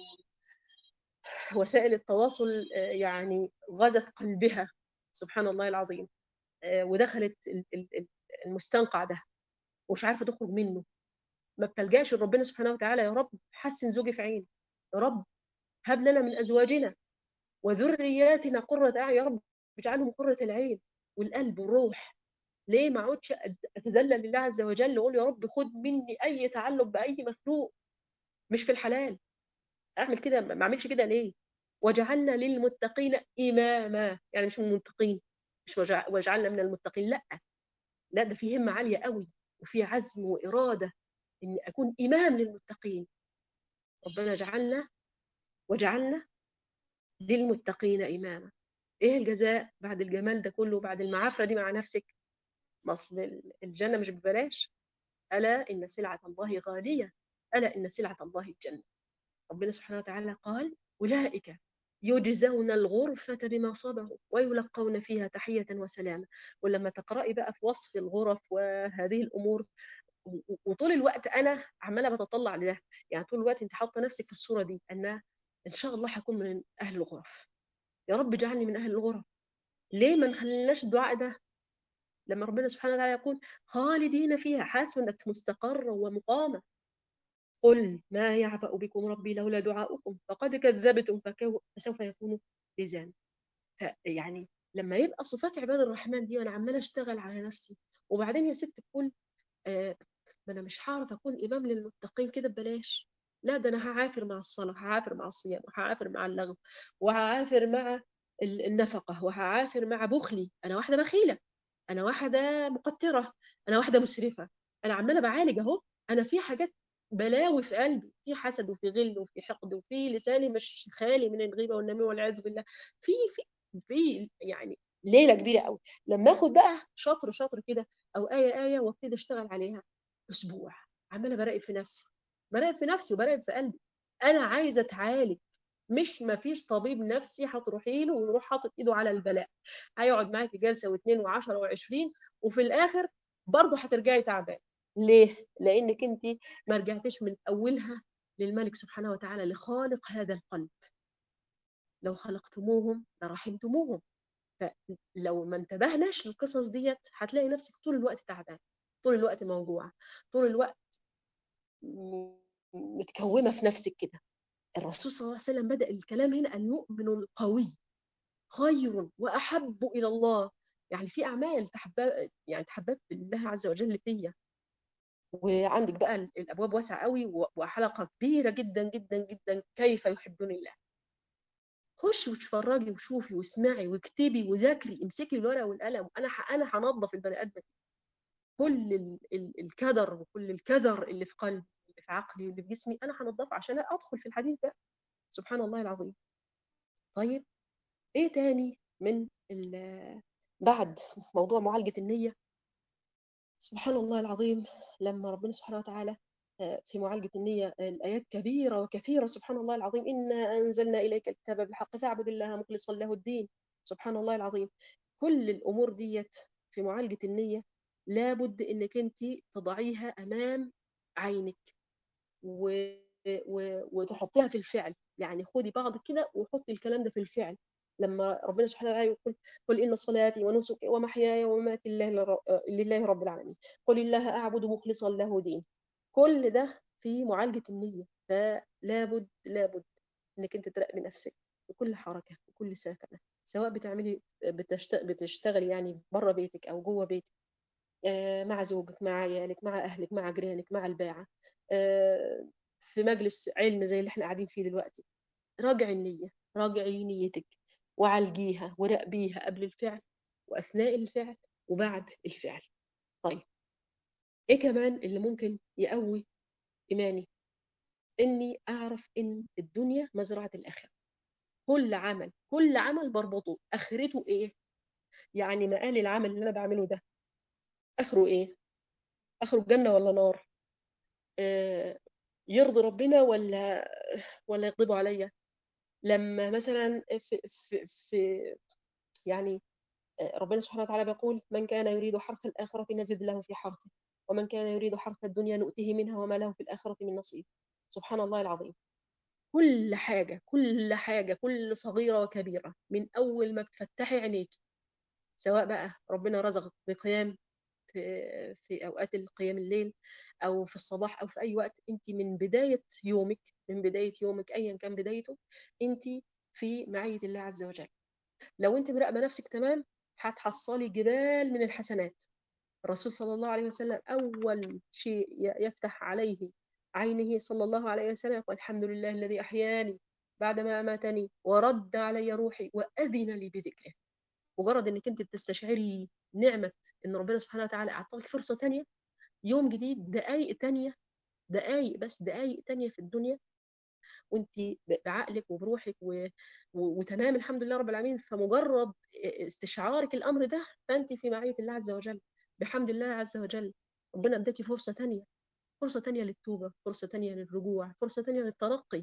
S1: وسائل التواصل يعني غدت قلبها سبحان الله العظيم ودخلت المستنقع ده ومش عارفة تخرج منه ما بتلجاش لربنا سبحانه وتعالى يا رب حسن زوجي في عيني يا رب هب لنا من ازواجنا وذرياتنا قرة اعين يا رب اجعلهم قرة العين والقلب والروح ليه ما اقعدش اتذلل لله عز وجل واقول يا رب خد مني اي تعلق باي مخلوق مش في الحلال اعمل كده ما اعملش كده ليه وجعلنا للمتقين اماما يعني مش من المتقين مش وجعلنا من المتقين لا لا ده في همه عاليه قوي وفي عزم واراده ان اكون امام للمتقين ربنا جعلنا وجعلنا للمتقين اماما ايه الجزاء بعد الجمال ده كله بعد المعافره دي مع نفسك ما اصل الجنه مش ببلاش الا ان سلعه الله غاليه الا ان سلعه الله الجنه ربنا سبحانه وتعالى قال اولئك يجزون الغرفة بما صبروا ويلقون فيها تحية وسلامة ولما تقرأي بقى في وصف الغرف وهذه الأمور وطول الوقت أنا عمالة بتطلع لده يعني طول الوقت أنت حاطة نفسك في الصورة دي أن إن شاء الله هكون من أهل الغرف يا رب اجعلني من أهل الغرف ليه ما نخليناش الدعاء ده لما ربنا سبحانه وتعالى يقول خالدين فيها حاسس انك مستقرة ومقامة قل ما يعبأ بكم ربي لولا دعاؤكم فقد كذبتم فسوف يكون لزاما يعني لما يبقى صفات عباد الرحمن دي وانا عماله اشتغل على نفسي وبعدين يا ست تقول آه ما انا مش هعرف اكون امام للمتقين كده ببلاش لا ده انا هعافر مع الصلاه هعافر مع الصيام وهعافر مع اللغو وهعافر مع النفقه وهعافر مع بخلي انا واحده بخيله انا واحده مقتره انا واحده مسرفه انا عماله بعالج اهو انا في حاجات بلاوي في قلبي في حسد وفي غل وفي حقد وفي لساني مش خالي من الغيبه والنميمه والعياذ بالله في في في يعني ليله كبيره قوي لما اخد بقى شطر شطر كده او ايه ايه وابتدي اشتغل عليها اسبوع عماله براقب في نفسي براقب في نفسي وبراقب في قلبي انا عايزه اتعالج مش ما فيش طبيب نفسي هتروحي له ويروح حاطط ايده على البلاء هيقعد معاكي جلسه واثنين وعشرة وعشرين وفي الاخر برضه هترجعي تعبان ليه؟ لانك انت ما رجعتيش من اولها للملك سبحانه وتعالى لخالق هذا القلب لو خلقتموهم لرحمتموهم فلو ما انتبهناش للقصص ديت هتلاقي نفسك طول الوقت تعبان طول الوقت موجوعه طول الوقت متكومه في نفسك كده الرسول صلى الله عليه وسلم بدأ الكلام هنا المؤمن القوي خير وأحب إلى الله يعني في أعمال تحبب يعني تحببت بالله عز وجل فيا وعندك بقى الأبواب واسعة قوي وحلقة كبيرة جدا جدا جدا كيف يحبون الله خشي وتفرجي وشوفي واسمعي واكتبي وذاكري امسكي الورقة والقلم أنا أنا هنظف البني آدم كل ال ال الكدر وكل الكدر اللي في قلبي اللي في عقلي واللي في جسمي أنا هنظفه عشان أدخل في الحديث ده سبحان الله العظيم طيب ايه تاني من بعد موضوع معالجة النية سبحان الله العظيم لما ربنا سبحانه وتعالى في معالجة النية الآيات كبيرة وكثيرة سبحان الله العظيم إنا أنزلنا إليك الكتاب بالحق فاعبد الله مخلصا له الدين سبحان الله العظيم كل الأمور ديت في معالجة النية لابد إنك أنت تضعيها أمام عينك و... و... وتحطيها في الفعل يعني خدي بعض كده وحطي الكلام ده في الفعل لما ربنا سبحانه وتعالى يقول قل إن صلاتي ونسكي ومحياي ومماتي لله, لله رب العالمين قل الله أعبد مخلصا له دين كل ده في معالجة النية فلا بد لا بد انك انت تراقبي نفسك بكل حركة بكل ساكنة سواء بتعملي بتشتغلي يعني بره بيتك او جوه بيتك مع زوجك مع عيالك مع اهلك مع جيرانك مع الباعة في مجلس علم زي اللي احنا قاعدين فيه دلوقتي راجعي النية راجعي نيتك وعالجيها وراقبيها قبل الفعل واثناء الفعل وبعد الفعل طيب ايه كمان اللي ممكن يقوي ايماني اني اعرف ان الدنيا مزرعه الاخره كل عمل كل عمل بربطه اخرته ايه يعني مقال العمل اللي انا بعمله ده اخره ايه اخره جنه ولا نار آه يرضي ربنا ولا ولا يغضبوا عليا لما مثلا في, في, في يعني ربنا سبحانه وتعالى بيقول من كان يريد حرث الآخرة نزد له في حرثه ومن كان يريد حرث الدنيا نؤته منها وما له في الآخرة من نصيب سبحان الله العظيم كل حاجة كل حاجة كل صغيرة وكبيرة من أول ما بتفتحي عينيك سواء بقى ربنا رزقك بقيام في, في أوقات القيام الليل أو في الصباح أو في أي وقت أنت من بداية يومك من بداية يومك أيا كان بدايته أنت في معية الله عز وجل لو أنت مراقبة نفسك تمام هتحصلي جبال من الحسنات الرسول صلى الله عليه وسلم أول شيء يفتح عليه عينه صلى الله عليه وسلم يقول الحمد لله الذي أحياني بعدما أماتني ورد علي روحي وأذن لي بذكره مجرد انك انت بتستشعري نعمة ان ربنا سبحانه وتعالى اعطاك فرصة تانية يوم جديد دقايق تانية دقايق بس دقايق تانية في الدنيا وانت ب- بعقلك وبروحك و... و... وتمام الحمد لله رب العالمين فمجرد استشعارك الامر ده فانت في معيه الله عز وجل بحمد الله عز وجل ربنا اداكي فرصه تانية فرصه تانية للتوبه فرصه تانية للرجوع فرصه تانية للترقي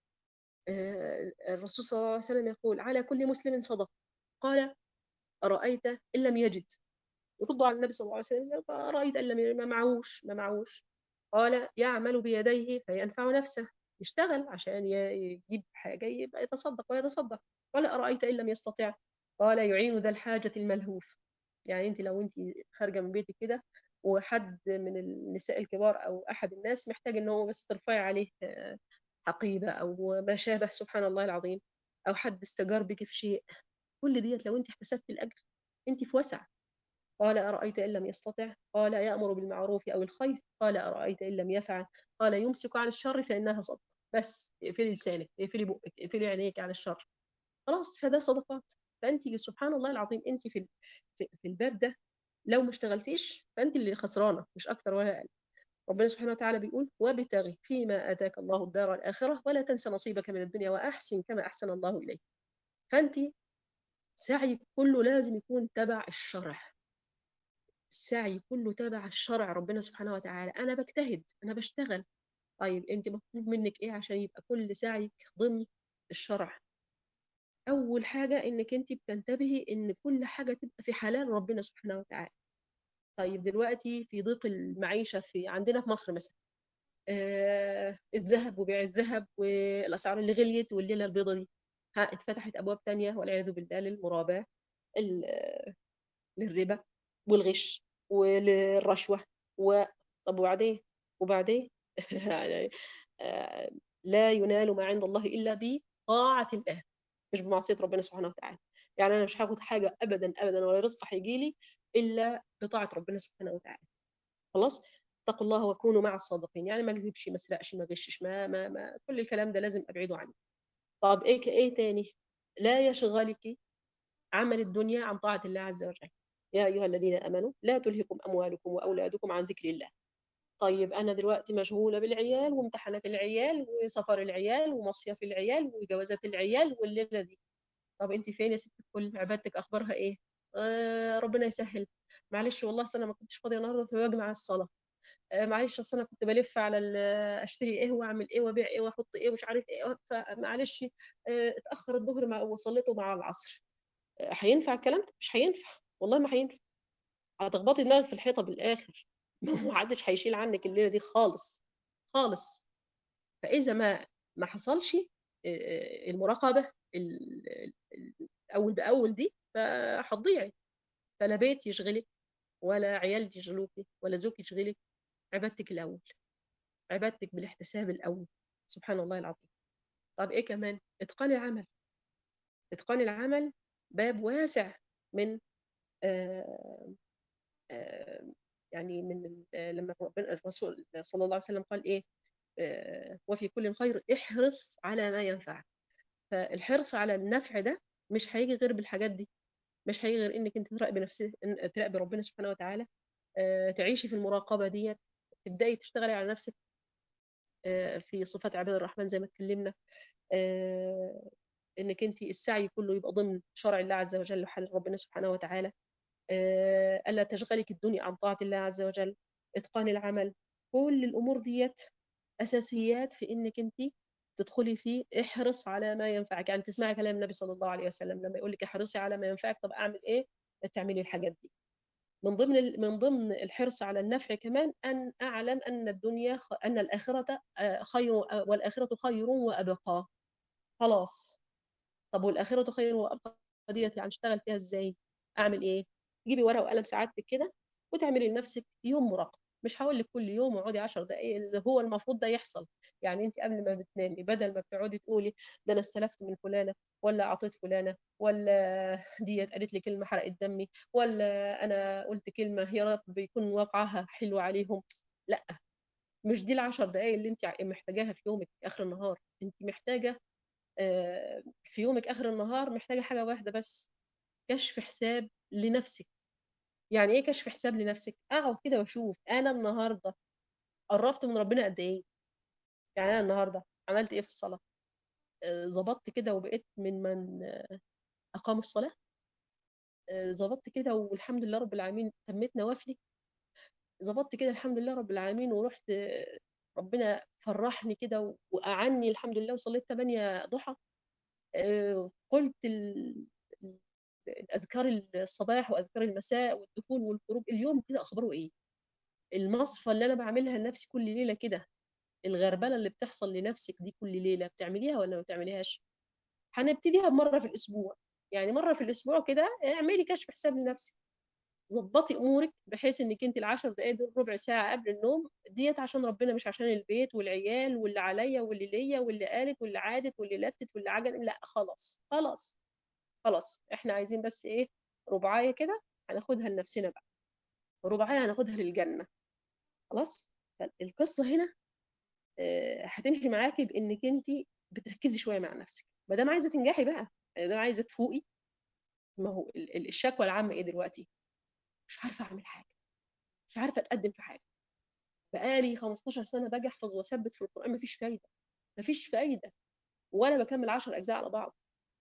S1: آه، الرسول صلى الله عليه وسلم يقول على كل مسلم صدقه قال ارايت ان لم يجد يردوا على النبي صلى الله عليه وسلم أرأيت أن لم ما معوش ما معوش قال يعمل بيديه فينفع نفسه يشتغل عشان ي- يجيب حاجة يبقى يتصدق ويتصدق قال أرأيت إن لم يستطع قال يعين ذا الحاجة الملهوف يعني أنت لو أنت خارجة من بيتك كده وحد من النساء الكبار أو أحد الناس محتاج إن هو بس ترفعي عليه آه، حقيبة أو ما شابه سبحان الله العظيم أو حد استجار بك في شيء كل ديت لو أنت احتسبت الأجر أنت في وسع قال أرأيت إن لم يستطع قال يأمر بالمعروف أو الخير قال أرأيت إن لم يفعل قال يمسك عن الشر فإنها صدقة بس اقفلي لسانك اقفلي بقك اقفلي عينيك عن الشر خلاص فده صدقات فأنت سبحان الله العظيم أنت في ال- في في الباب ده لو ما اشتغلتيش فأنت اللي خسرانة مش أكتر ولا أقل ربنا سبحانه وتعالى بيقول وابتغي فيما آتاك الله الدار الآخرة ولا تنس نصيبك من الدنيا وأحسن كما أحسن الله إليك فأنت سعيك كله لازم يكون تبع الشرع السعي كله تبع الشرع ربنا سبحانه وتعالى انا بجتهد انا بشتغل طيب انت مطلوب منك ايه عشان يبقى كل سعيك ضمن الشرع اول حاجه انك انت بتنتبهي ان كل حاجه تبقى في حلال ربنا سبحانه وتعالى طيب دلوقتي في ضيق المعيشه في عندنا في مصر مثلا آه الذهب وبيع الذهب والاسعار اللي غليت والليله البيضه دي ها اتفتحت ابواب تانية والعياذ بالله للمراباه ال- للربا والغش وللرشوة و طب وبعدين وبعدين يعني آه، لا ينال ما عند الله إلا بطاعة الله مش بمعصية ربنا سبحانه وتعالى يعني أنا مش هاخد حاجة أبدا أبدا ولا رزق هيجي لي إلا بطاعة ربنا سبحانه وتعالى خلاص اتقوا الله وكونوا مع الصادقين يعني ما اكذبش ما اسرقش ما غشش ما, ما, ما كل الكلام ده لازم ابعده عنه طب ايه ك- ايه تاني لا يشغلك عمل الدنيا عن طاعة الله عز وجل يا أيها الذين آمنوا لا تلهكم أموالكم وأولادكم عن ذكر الله طيب أنا دلوقتي مشغولة بالعيال وامتحانات العيال وسفر العيال ومصيف العيال وجوازات العيال والليلة دي طب أنت فين يا ست الكل عبادتك أخبارها إيه آه ربنا يسهل معلش والله أصل أنا ما كنتش فاضية النهارده فبجمع الصلاة آه معلش أصل أنا كنت بلف على ال- أشتري إيه وأعمل إيه وأبيع إيه وأحط إيه ومش عارف إيه فمعلش آه اتأخر الظهر مع وصليته مع العصر آه، هينفع الكلام ده مش هينفع والله ما هينفع هتخبطي دماغك في الحيطه بالاخر محدش هيشيل عنك الليله دي خالص خالص فاذا ما ما حصلش آه، المراقبه ال- ال- ال- اول باول دي فهتضيعي فلا بيت يشغلك ولا عيال يشغلوكي ولا زوج يشغلك عبادتك الاول عبادتك بالاحتساب الاول سبحان الله العظيم طب ايه كمان اتقان العمل اتقان العمل باب واسع من آه، آه، يعني من ال- آه، لما ربنا الرسول صلى الله عليه وسلم قال ايه آه، وفي كل خير احرص على ما ينفعك فالحرص على النفع ده مش هيجي غير بالحاجات دي مش هيجي غير انك انت تراقبي نفسك إن- تراقبي ربنا سبحانه وتعالى آه، تعيشي في المراقبة ديت تبدأي تشتغلي على نفسك آه، في صفات عباد الرحمن زي ما اتكلمنا آه، انك انت السعي كله يبقى ضمن شرع الله عز وجل وحل ربنا سبحانه وتعالى آه، ألا تشغلك الدنيا عن طاعة الله عز وجل إتقان العمل كل الأمور ديت أساسيات في إنك أنت تدخلي في احرص على ما ينفعك يعني تسمعي كلام النبي صلى الله عليه وسلم لما يقول لك احرصي على ما ينفعك طب أعمل إيه تعملي الحاجات دي من ضمن ال- من ضمن الحرص على النفع كمان أن أعلم أن الدنيا خ- أن الآخرة آه، خير آه، والآخرة خير وأبقى خلاص طب والآخرة خير وأبقى ديت يعني اشتغل فيها ازاي اعمل ايه تجيبي ورقة وقلم سعادتك كده وتعملي لنفسك يوم مراقبة مش هقول لك كل يوم اقعدي 10 دقائق اللي هو المفروض ده يحصل يعني انت قبل ما بتنامي بدل ما بتقعدي تقولي ده انا استلفت من فلانة ولا اعطيت فلانة ولا ديت قالت لي كلمة حرقت دمي ولا انا قلت كلمة يا رب يكون واقعها حلو عليهم لا مش دي العشر دقائق اللي انت محتاجاها في يومك اخر النهار انت محتاجة آه، في يومك اخر النهار محتاجه حاجه واحده بس كشف حساب لنفسك يعني ايه كشف حساب لنفسك اقعد كده واشوف انا النهارده قربت من ربنا قد ايه يعني انا النهارده عملت ايه في الصلاه آه، ظبطت كده وبقيت من من آه، أقام الصلاة آه، ظبطت كده والحمد لله رب العالمين تميت نوافلي ظبطت كده الحمد لله رب العالمين ورحت آه، ربنا فرحني كده وأعني الحمد لله وصليت 8 ضحى آه، قلت ال- ال- الأذكار الصباح وأذكار المساء والدخول والخروج اليوم كده أخباره إيه المصفى اللي أنا بعملها لنفسي كل ليلة كده الغربلة اللي بتحصل لنفسك دي كل ليلة بتعمليها ولا ما بتعمليهاش هنبتديها بمرة في الأسبوع يعني مرة في الأسبوع كده اعملي كشف حساب لنفسك ظبطي أمورك بحيث إنك أنت العشر دقايق دول ربع ساعة قبل النوم ديت عشان ربنا مش عشان البيت والعيال واللي عليا واللي ليا واللي قالت واللي عادت واللي لتت واللي عجل لا خلاص خلاص خلاص احنا عايزين بس ايه ربعاية كده هناخدها لنفسنا بقى ربعاية هناخدها للجنة خلاص القصة هنا آه، هتمشي معاكي بانك انت بتركزي شويه مع نفسك ما دام عايزه تنجحي بقى ما دام عايزه تفوقي ما هو ال- ال- الشكوى العامه ايه دلوقتي مش عارفه اعمل حاجه مش عارفه اتقدم في حاجه بقالي 15 سنه باجي احفظ واثبت في القران مفيش فايده مفيش فايده ولا بكمل 10 اجزاء على بعض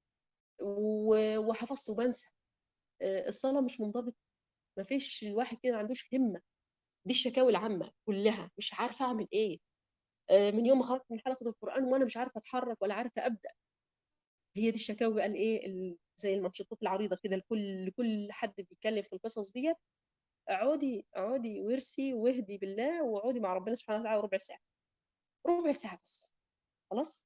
S1: و- وحفظت وبنسى آه، الصلاه مش منضبطه مفيش الواحد كده ما عندوش همه دي الشكاوي العامه كلها مش عارفه اعمل ايه آه، من يوم ما خرجت من حلقه القران وانا مش عارفه اتحرك ولا عارفه ابدا هي دي الشكاوي بقى الايه ال- زي الماتشات العريضه كده لكل لكل حد بيتكلم في القصص ديت اقعدي اقعدي وارسي واهدي بالله واقعدي مع ربنا سبحانه وتعالى ربع ساعه ربع ساعه بس خلاص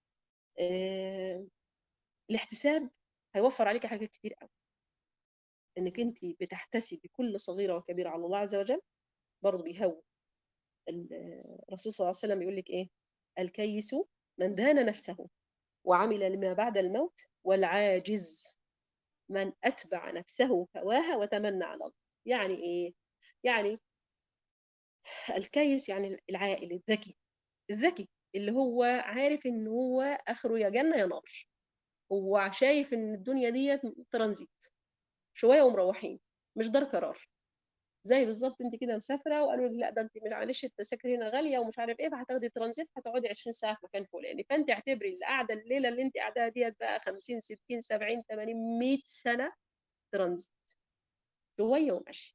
S1: آه الاحتساب هيوفر عليك حاجات كتير قوي انك انت بتحتسبي كل صغيره وكبيره على الله عز وجل برضه بيهون ال- الرسول صلى الله عليه وسلم يقول لك ايه الكيس من دان نفسه وعمل لما بعد الموت والعاجز من أتبع نفسه هواها وتمنى على الله يعني إيه؟ يعني الكيس يعني العاقل الذكي الذكي اللي هو عارف إن هو آخره يا جنة يا نار هو شايف إن الدنيا ديت ترانزيت شوية ومروحين مش دار قرار زي بالظبط انت كده مسافره وقالوا لك لا ده انت معلش التذاكر هنا غاليه ومش عارف ايه فهتاخدي ترانزيت هتقعدي 20 ساعه في مكان فلاني فانت اعتبري اللي قاعده الليله اللي انت قاعداها ديت بقى 50 60 70 80 100 سنه ترانزيت شويه وماشي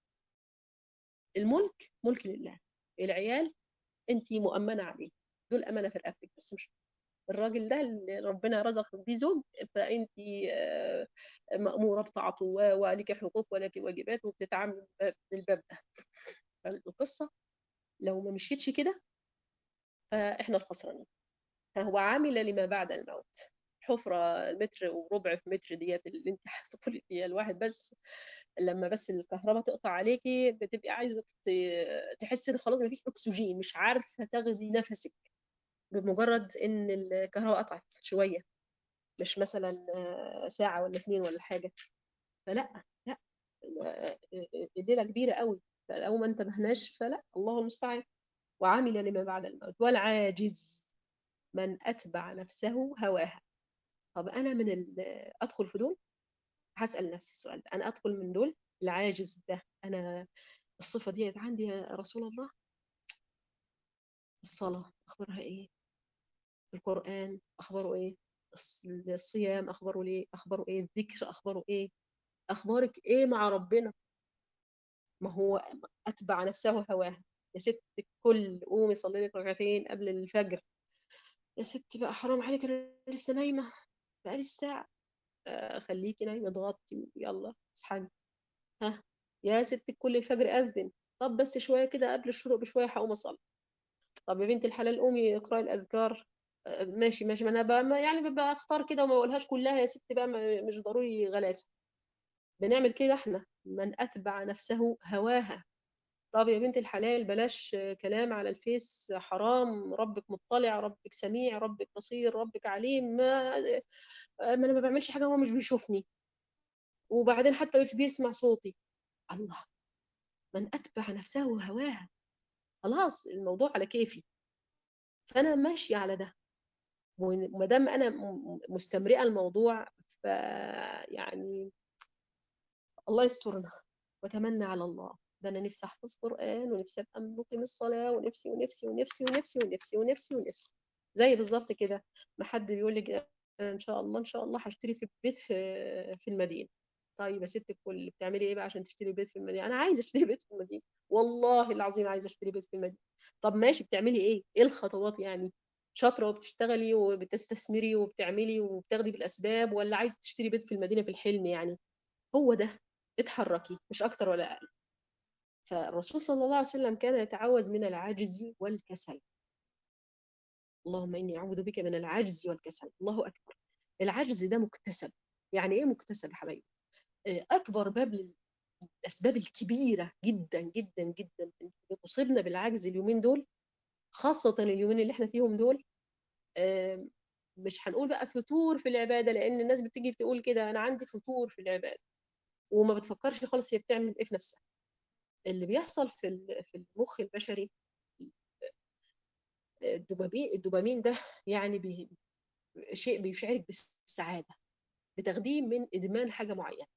S1: الملك ملك لله العيال انت مؤمنه عليه دول امانه في رقبتك بس مش الراجل ده اللي ربنا رزقك بيه زوج فانت آه، ماموره بطاعته و- ولك حقوق ولك واجبات وبتتعاملي بالباب ده فالقصه لو ما مشيتش كده فاحنا الخسرانين فهو عامل لما بعد الموت حفرة متر وربع في متر ديت اللي انت هتدخلي فيها الواحد بس لما بس الكهرباء تقطع عليكي بتبقي عايزة ت- تحسي ان خلاص مفيش اكسجين مش عارفة تاخدي نفسك بمجرد ان الكهرباء قطعت شوية مش مثلا آه، ساعة ولا اتنين ولا حاجة فلا لا آه، الليلة كبيرة قوي فلو ما انتبهناش فلا الله المستعان وعمل لما بعد الموت والعاجز من أتبع نفسه هواها طب أنا من ال- أدخل في دول هسأل نفسي السؤال ده أنا أدخل من دول العاجز ده أنا الصفة دي عندي يا رسول الله الصلاة أخبارها إيه القرآن أخباره إيه الص- الصيام أخباره ليه أخباره إيه الذكر أخباره إيه أخبارك إيه مع ربنا ما هو أتبع نفسه هواها يا ست الكل قومي صلي لك ركعتين قبل الفجر يا ستي بقى حرام عليك أنا لسه نايمة بقالي الساعة آه، خليكي نايمة اضغطي يلا اصحي ها يا ست الكل الفجر أذن طب بس شوية كده قبل الشروق بشوية هقوم أصلي طب يا بنت الحلال قومي اقرأي الأذكار آه، ماشي ماشي ما أنا بقى ما يعني ببقى أختار كده وما أقولهاش كلها يا ست بقى ما- مش ضروري غلاسة بنعمل كده احنا من أتبع نفسه هواها طب يا بنت الحلال بلاش آه، كلام على الفيس حرام ربك مطلع ربك سميع ربك بصير ربك عليم ما آه، ما أنا ما بعملش حاجة هو مش بيشوفني وبعدين حتى مش بيسمع صوتي الله من أتبع نفسه هواها خلاص الموضوع على كيفي فأنا ماشية على ده وما دام أنا م- مستمرئة الموضوع ف يعني الله يسترنا وتمنى على الله ده أنا نفسي أحفظ قرآن ونفسي أبقى مقيم الصلاة ونفسي ونفسي ونفسي ونفسي ونفسي ونفسي ونفسي زي بالظبط كده ما حد بيقول لك أنا ان شاء الله ان شاء الله هشتري في بيت في في المدينه طيب يا ست الكل بتعملي ايه بقى عشان تشتري بيت في المدينه انا عايزه اشتري بيت في المدينه والله العظيم عايزه اشتري بيت في المدينه طب ماشي بتعملي ايه ايه الخطوات يعني شاطره وبتشتغلي وبتستثمري وبتعملي وبتاخدي بالاسباب ولا عايزه تشتري بيت في المدينه في الحلم يعني هو ده اتحركي مش اكتر ولا اقل فالرسول صلى الله عليه وسلم كان يتعوذ من العجز والكسل اللهم إني أعوذ بك من العجز والكسل الله أكبر العجز ده مكتسب يعني إيه مكتسب يا حبايبي آه، أكبر باب للأسباب الكبيرة جدا جدا جدا اللي تصيبنا بالعجز اليومين دول خاصة اليومين اللي احنا فيهم دول آه، مش هنقول بقى فتور في العبادة لأن الناس بتيجي تقول كده أنا عندي فتور في العبادة وما بتفكرش خالص هي بتعمل إيه في نفسها اللي بيحصل في ال- في المخ البشري الدوبامين الدوبامين ده يعني بي شيء بيشعرك بالسعادة بتاخديه من إدمان حاجة معينة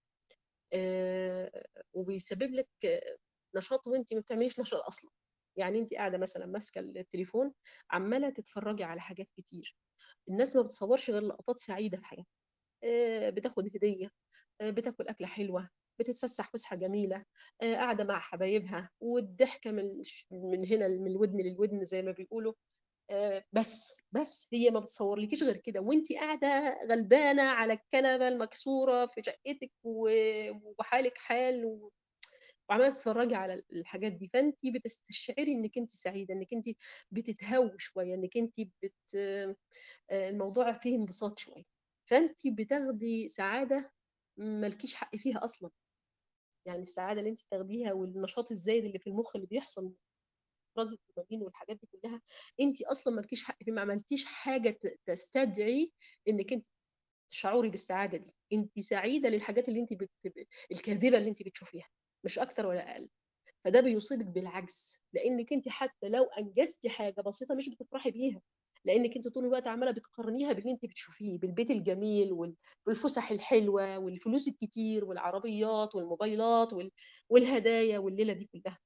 S1: آه، وبيسبب لك آه، نشاط وانت ما بتعمليش نشاط اصلا يعني انت قاعده مثلا ماسكه التليفون عماله تتفرجي على حاجات كتير الناس ما بتصورش غير لقطات سعيده في حياتها آه، بتاخد هديه آه، بتاكل اكله حلوه بتتفسح فسحه جميله آه، قاعده مع حبايبها والضحكه من من هنا من الودن للودن زي ما بيقولوا آه، بس بس هي ما بتصورلكيش غير كده وانت قاعده غلبانه على الكنبه المكسوره في شقتك و- وحالك حال و- وعماله تتفرجي على الحاجات دي فانت بتستشعري انك انت سعيده انك انت بتتهوي شويه انك انت بت آه، الموضوع فيه انبساط شويه فانت بتاخدي سعاده مالكيش حق فيها اصلا يعني السعاده اللي انت تاخديها والنشاط الزايد اللي في المخ اللي بيحصل افراز الدوبامين والحاجات دي كلها انت اصلا مالكيش حق فيه ما عملتيش حاجه ت- تستدعي انك انت تشعري بالسعاده دي انت سعيده للحاجات اللي انت بت... الكاذبه اللي انت بتشوفيها مش اكتر ولا اقل فده بيصيبك بالعجز لانك انت حتى لو انجزتي حاجه بسيطه مش بتفرحي بيها لانك انت طول الوقت عماله بتقارنيها باللي انت بتشوفيه بالبيت الجميل وال- والفسح الحلوه والفلوس الكتير والعربيات والموبايلات وال- والهدايا والليله دي كلها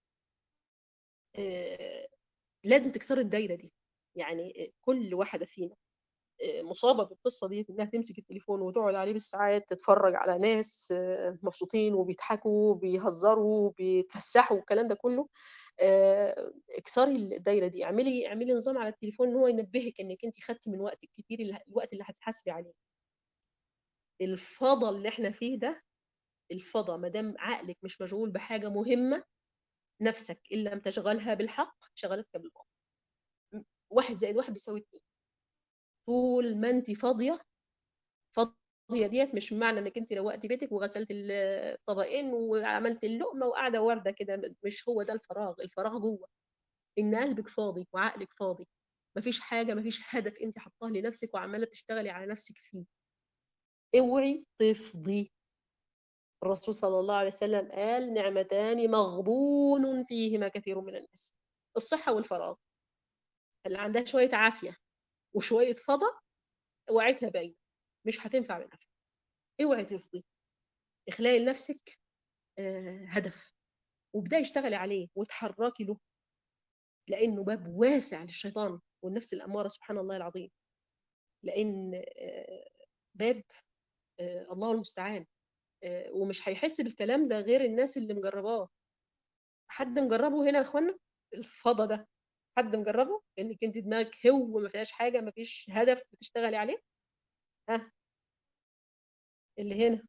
S1: آه، لازم تكسري الدايره دي يعني كل واحده فينا مصابه بالقصه دي انها تمسك التليفون وتقعد عليه بالساعات تتفرج على ناس آه، مبسوطين وبيضحكوا وبيهزروا وبيتفسحوا والكلام ده كله آه، اكسري الدايره دي اعملي اعملي نظام على التليفون ان هو ينبهك انك انت خدتي من وقتك كتير اللي- الوقت اللي هتحاسبي عليه الفضا اللي احنا فيه ده الفضا ما دام عقلك مش مشغول بحاجه مهمه نفسك ان لم تشغلها بالحق شغلتك بالباطل واحد زائد واحد بيساوي اتنين طول ما انت فاضيه فاضيه ديت مش معنى انك انت روقتي بيتك وغسلت الطبقين وعملت اللقمه وقاعده وارده كده مش هو ده الفراغ الفراغ جوه ان قلبك فاضي وعقلك فاضي مفيش حاجه مفيش هدف انت حطاه لنفسك وعماله تشتغلي على نفسك فيه اوعي تفضي الرسول صلى الله عليه وسلم قال نعمتان مغبون فيهما كثير من الناس الصحه والفراغ اللي عندها شويه عافيه وشويه فضا وعيتها باينه مش هتنفع بنفسها اوعي تفضي اخلقي لنفسك آه، هدف وابداي اشتغلي عليه وتحركي له لانه باب واسع للشيطان والنفس الاماره سبحان الله العظيم لان آه، باب آه، الله المستعان آه، ومش هيحس بالكلام ده غير الناس اللي مجرباه حد مجربه هنا يا اخوانا الفضا ده حد مجربه انك انت دماغك هو ما فيهاش حاجه ما فيش هدف بتشتغلي عليه ها اللي هنا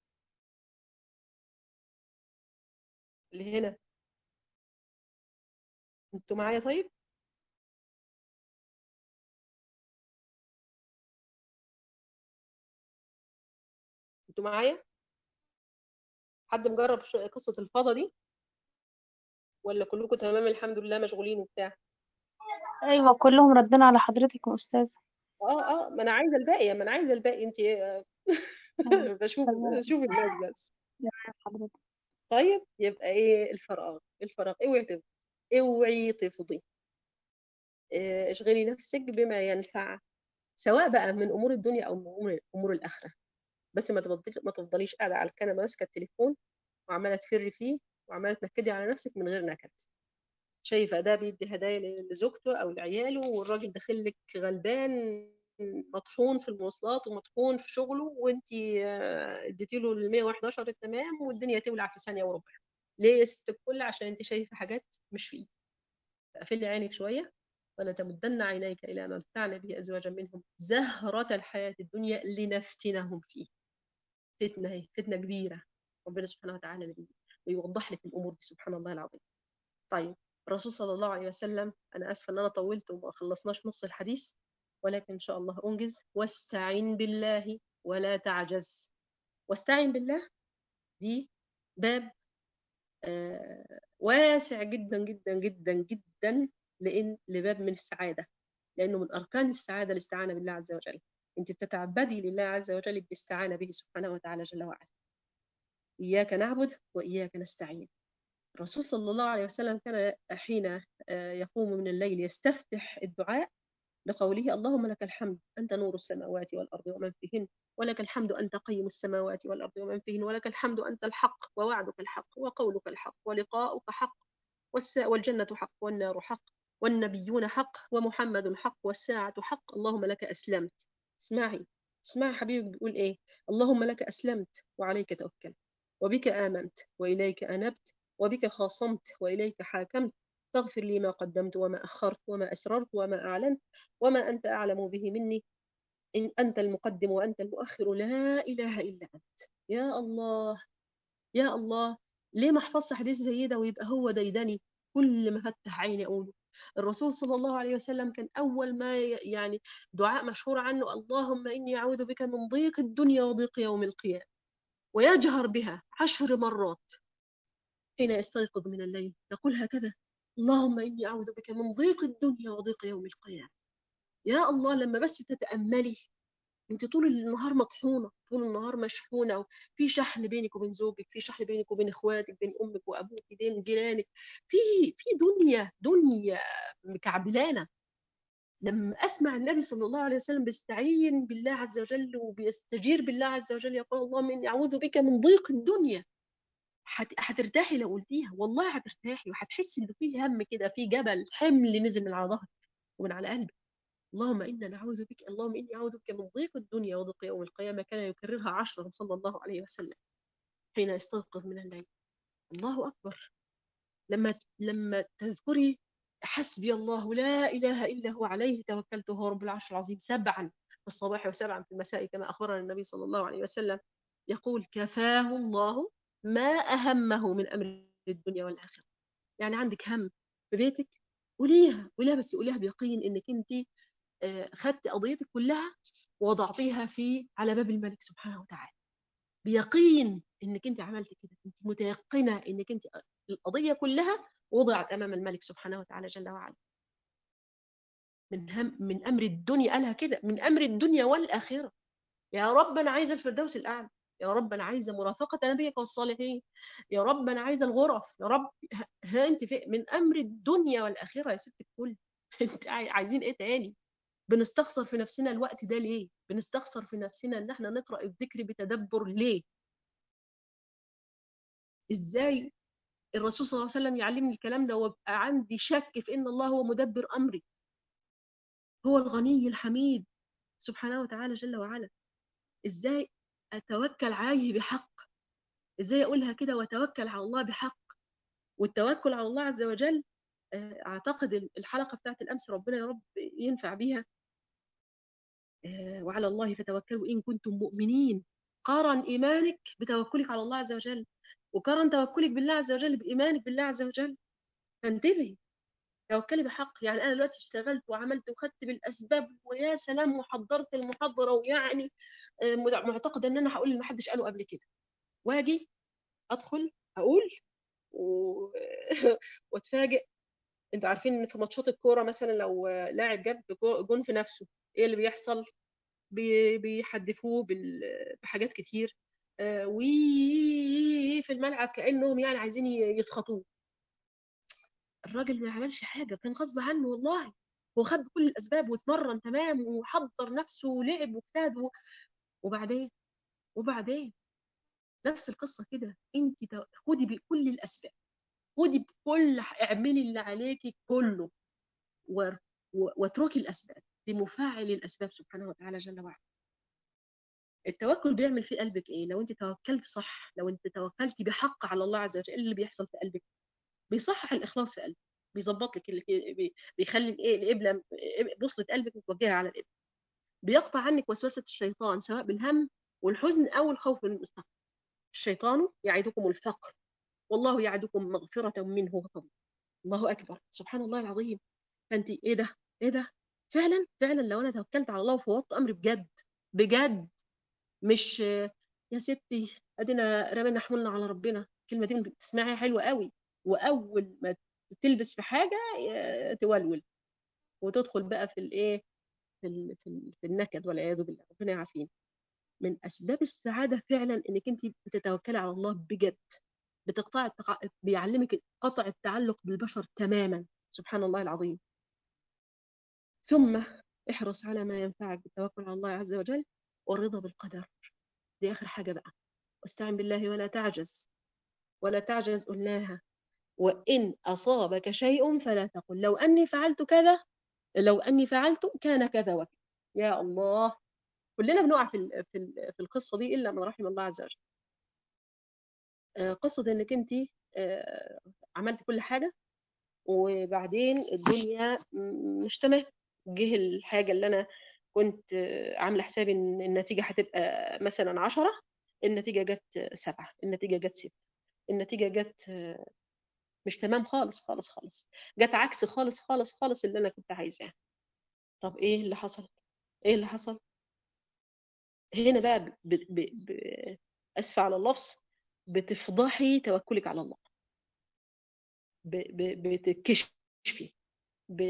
S1: اللي هنا انتوا معايا طيب انتوا معايا حد مجرب ش- قصه الفضا دي ولا كلكم تمام الحمد لله مشغولين وبتاع
S3: ايوه كلهم ردنا على حضرتك يا استاذه
S1: اه اه ما انا عايزه الباقي ما انا عايزه الباقي انت بشوف
S3: تمام
S1: بشوف الناس بس
S3: تمام حضرتك
S1: طيب يبقى ايه الفراغ الفراغ اوعي تفضي اوعي تفضي اه، اشغلي نفسك بما ينفع سواء بقى من امور الدنيا او من امور امور الاخره بس ما تفضليش ما تفضليش قاعده على الكنبه ماسكه التليفون وعماله تفري فيه وعماله تنكدي على نفسك من غير نكد شايفه ده بيدي هدايا لزوجته او لعياله والراجل داخل لك غلبان مطحون في المواصلات ومطحون في شغله وانت اديتي له ال 111 التمام والدنيا تولع في ثانيه وربع ليه يا ست الكل عشان انت شايفه حاجات مش في ايدك اقفلي عينك شويه ولا تمدن عينيك الى ما متعنا به ازواجا منهم زهره الحياه الدنيا لنفتنهم فيه فتنه هي فتنه كبيره ربنا سبحانه وتعالى اللي بيوضح لك الامور دي سبحان الله العظيم طيب الرسول صلى الله عليه وسلم انا اسفه ان انا طولت وما خلصناش نص الحديث ولكن ان شاء الله انجز واستعن بالله ولا تعجز واستعن بالله دي باب آه واسع جدا جدا جدا جدا لان لباب من السعاده لانه من اركان السعاده الاستعانه بالله عز وجل انت بتتعبدي لله عز وجل بالاستعانه به سبحانه وتعالى جل وعلا اياك نعبد واياك نستعين الرسول صلى الله عليه وسلم كان حين يقوم من الليل يستفتح الدعاء لقوله اللهم لك الحمد أنت نور السماوات والأرض ومن فيهن ولك الحمد أنت قيم السماوات والأرض ومن فيهن ولك الحمد أنت الحق ووعدك الحق وقولك الحق ولقاؤك حق والجنة حق والنار حق والنبيون حق ومحمد حق والساعة حق اللهم لك أسلمت اسمعي اسمعي حبيبي بيقول إيه اللهم لك أسلمت وعليك توكلت وبك آمنت وإليك أنبت وبك خاصمت وإليك حاكمت فاغفر لي ما قدمت وما أخرت وما أسررت وما أعلنت وما أنت أعلم به مني إن أنت المقدم وأنت المؤخر لا إله إلا أنت يا الله يا الله ليه ما احفظش حديث زي ده ويبقى هو ديدني كل ما فتح عيني أقوله الرسول صلى الله عليه وسلم كان أول ما يعني دعاء مشهور عنه اللهم إني أعوذ بك من ضيق الدنيا وضيق يوم القيامة ويجهر بها عشر مرات حين يستيقظ من الليل يقول هكذا اللهم إني أعوذ بك من ضيق الدنيا وضيق يوم القيامة يا الله لما بس تتأملي انت طول النهار مطحونة طول النهار مشحونة في شحن بينك وبين زوجك في شحن بينك وبين اخواتك بين امك وابوك بين جيرانك في في دنيا دنيا مكعبلانة لما اسمع النبي صلى الله عليه وسلم بيستعين بالله عز وجل وبيستجير بالله عز وجل يقول اللهم اني اعوذ بك من ضيق الدنيا هترتاحي لو قلتيها والله هترتاحي وهتحسي ان في هم كده في جبل حمل نزل من على ظهرك ومن على قلبك اللهم انا نعوذ بك اللهم اني اعوذ بك من ضيق الدنيا وضيق يوم القيامه كان يكررها عشرا صلى الله عليه وسلم حين يستيقظ من الليل الله اكبر لما لما تذكري حسبي الله لا اله الا هو عليه توكلت هو رب العرش العظيم سبعا في الصباح وسبعا في المساء كما اخبرنا النبي صلى الله عليه وسلم يقول كفاه الله ما أهمه من أمر الدنيا والآخرة يعني عندك هم في بيتك قوليها قوليها بس قوليها بيقين إنك أنت خدت قضيتك كلها ووضعتيها في على باب الملك سبحانه وتعالى بيقين إنك أنت عملت كده أنت متيقنة إنك أنت القضية كلها وضعت أمام الملك سبحانه وتعالى جل وعلا من هم من أمر الدنيا قالها كده من أمر الدنيا والآخرة يا رب أنا عايزة الفردوس الأعلى يا رب انا عايزه مرافقه نبيك والصالحين يا رب انا عايزه الغرف يا رب ها انت في من امر الدنيا والاخره يا ست الكل انت عايزين ايه تاني بنستخسر في نفسنا الوقت ده ليه بنستخسر في نفسنا ان احنا نقرا الذكر بتدبر ليه ازاي الرسول صلى الله عليه وسلم يعلمني الكلام ده وابقى عندي شك في ان الله هو مدبر امري هو الغني الحميد سبحانه وتعالى جل وعلا ازاي اتوكل عليه بحق ازاي اقولها كده واتوكل على الله بحق والتوكل على الله عز وجل اعتقد الحلقه بتاعت الامس ربنا يا رب ينفع بيها وعلى الله فتوكلوا ان كنتم مؤمنين قارن ايمانك بتوكلك على الله عز وجل وقارن توكلك بالله عز وجل بايمانك بالله عز وجل فانتبهي توكلي بحق يعني انا دلوقتي اشتغلت وعملت وخدت بالاسباب ويا سلام وحضرت المحاضره ويعني معتقده ان انا هقول اللي محدش قاله قبل كده واجي ادخل اقول و... واتفاجئ انتوا عارفين ان في ماتشات الكوره مثلا لو لاعب جاب جون في نفسه ايه اللي بيحصل بي... بيحدفوه بال... بحاجات كتير آه وي في الملعب كانهم يعني عايزين يسخطوه الراجل ما عملش حاجه كان غصب عنه والله هو خد كل الاسباب واتمرن تمام وحضر نفسه ولعب واجتهد و... وبعدين وبعدين نفس القصه كده انت خدي بكل الاسباب خدي كل ح- اعملي اللي عليكي كله و- و- واتركي الاسباب لمفاعل الاسباب سبحانه وتعالى جل وعلا التوكل بيعمل في قلبك ايه لو انت توكلت صح لو انت توكلتي بحق على الله عز وجل ايه اللي بيحصل في قلبك بيصحح الاخلاص في قلبك بيظبط لك اللي في- بي- بيخلي الايه القبله بوصله قلبك متوجهه على القبله بيقطع عنك وسوسه الشيطان سواء بالهم والحزن او الخوف من المستقبل الشيطان يعدكم الفقر والله يعدكم مغفرة منه وفضل الله أكبر سبحان الله العظيم فأنت إيه ده إيه ده فعلا فعلا لو أنا توكلت على الله وفوضت أمري بجد بجد مش آه، يا ستي أدينا رمينا حمولنا على ربنا الكلمة دي بتسمعيها حلوة قوي وأول ما تلبس في حاجة آه، تولول وتدخل بقى في الإيه في ال- في ال- في النكد والعياذ بالله ربنا يعافينا من أسباب السعادة فعلا إنك أنت بتتوكلي على الله بجد بتقطع التق... بيعلمك قطع التعلق بالبشر تماما سبحان الله العظيم ثم احرص على ما ينفعك بالتوكل على الله عز وجل والرضا بالقدر دي آخر حاجة بقى واستعن بالله ولا تعجز ولا تعجز قلناها وإن أصابك شيء فلا تقل لو أني فعلت كذا لو أني فعلت كان كذا وكذا يا الله كلنا بنقع في ال- في ال- في القصة دي إلا من رحم الله عز وجل آه، قصة إنك أنت آه، عملت كل حاجة وبعدين الدنيا م- مش تمام جه الحاجة اللي أنا كنت آه، عاملة حسابي إن النتيجة هتبقى مثلا عشرة النتيجة جت سبعة النتيجة جت ستة النتيجة جت آه، مش تمام خالص خالص خالص جت عكس خالص خالص خالص اللي أنا كنت عايزاه طب إيه اللي حصل؟ إيه اللي حصل؟ هنا بقى ب... ب... ب... ب... أسفة على اللفظ بتفضحي توكلك على الله ب... ب... بتكشفي ب...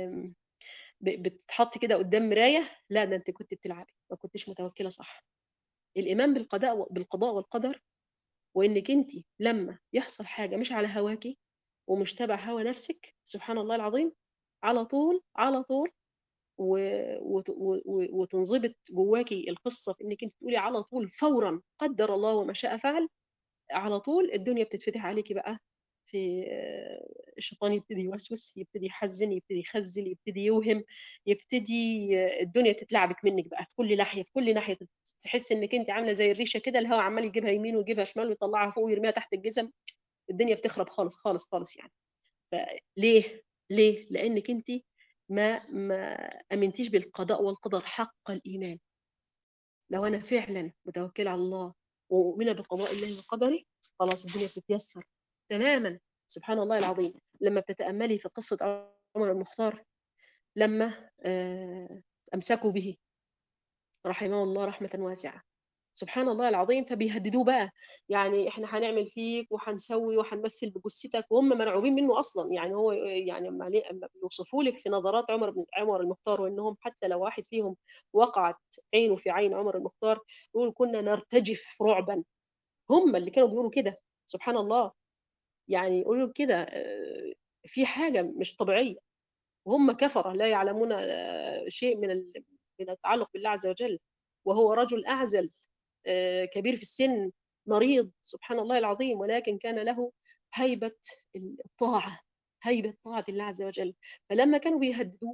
S1: ب- بتتحطي كده قدام مراية لا ده انت كنت بتلعبي ما كنتش متوكلة صح الإيمان بالقضاء بالقضاء والقدر وإنك انت لما يحصل حاجة مش على هواكي ومش تبع هوى نفسك سبحان الله العظيم على طول على طول و... وت- و... و... وتنضبط جواكي القصة في إنك انت تقولي على طول فورا قدر الله وما شاء فعل على طول الدنيا بتتفتح عليكي بقى في آه، الشيطان يبتدي يوسوس يبتدي يحزن يبتدي يخزل يبتدي يوهم يبتدي آه، الدنيا تتلعبك منك بقى في كل ناحيه في كل ناحيه تحس انك انت عامله زي الريشه كده الهواء عمال يجيبها يمين ويجيبها شمال ويطلعها فوق ويرميها تحت الجزم الدنيا بتخرب خالص خالص خالص يعني فليه ليه لانك انت ما ما امنتيش بالقضاء والقدر حق الايمان لو انا فعلا متوكله على الله ومؤمنه بقضاء الله وقدره خلاص الدنيا بتتيسر تماما سبحان الله العظيم لما بتتاملي في قصه عمر بن المختار لما آه، امسكوا به رحمه الله رحمه واسعه سبحان الله العظيم فبيهددوه بقى يعني احنا هنعمل فيك وهنسوي وهنمثل بجثتك وهم مرعوبين منه اصلا يعني هو يعني اما ليه- أما بيوصفوا لك في نظرات عمر بن عمر المختار وانهم حتى لو واحد فيهم وقعت عينه في عين عمر المختار يقول كنا نرتجف رعبا هم اللي كانوا بيقولوا كده سبحان الله يعني يقولوا كده آه، في حاجة مش طبيعية وهم كفرة لا يعلمون آه، شيء من ال- من التعلق بالله عز وجل وهو رجل أعزل آه، كبير في السن مريض سبحان الله العظيم ولكن كان له هيبة الطاعة هيبة طاعة الله عز وجل فلما كانوا بيهددوه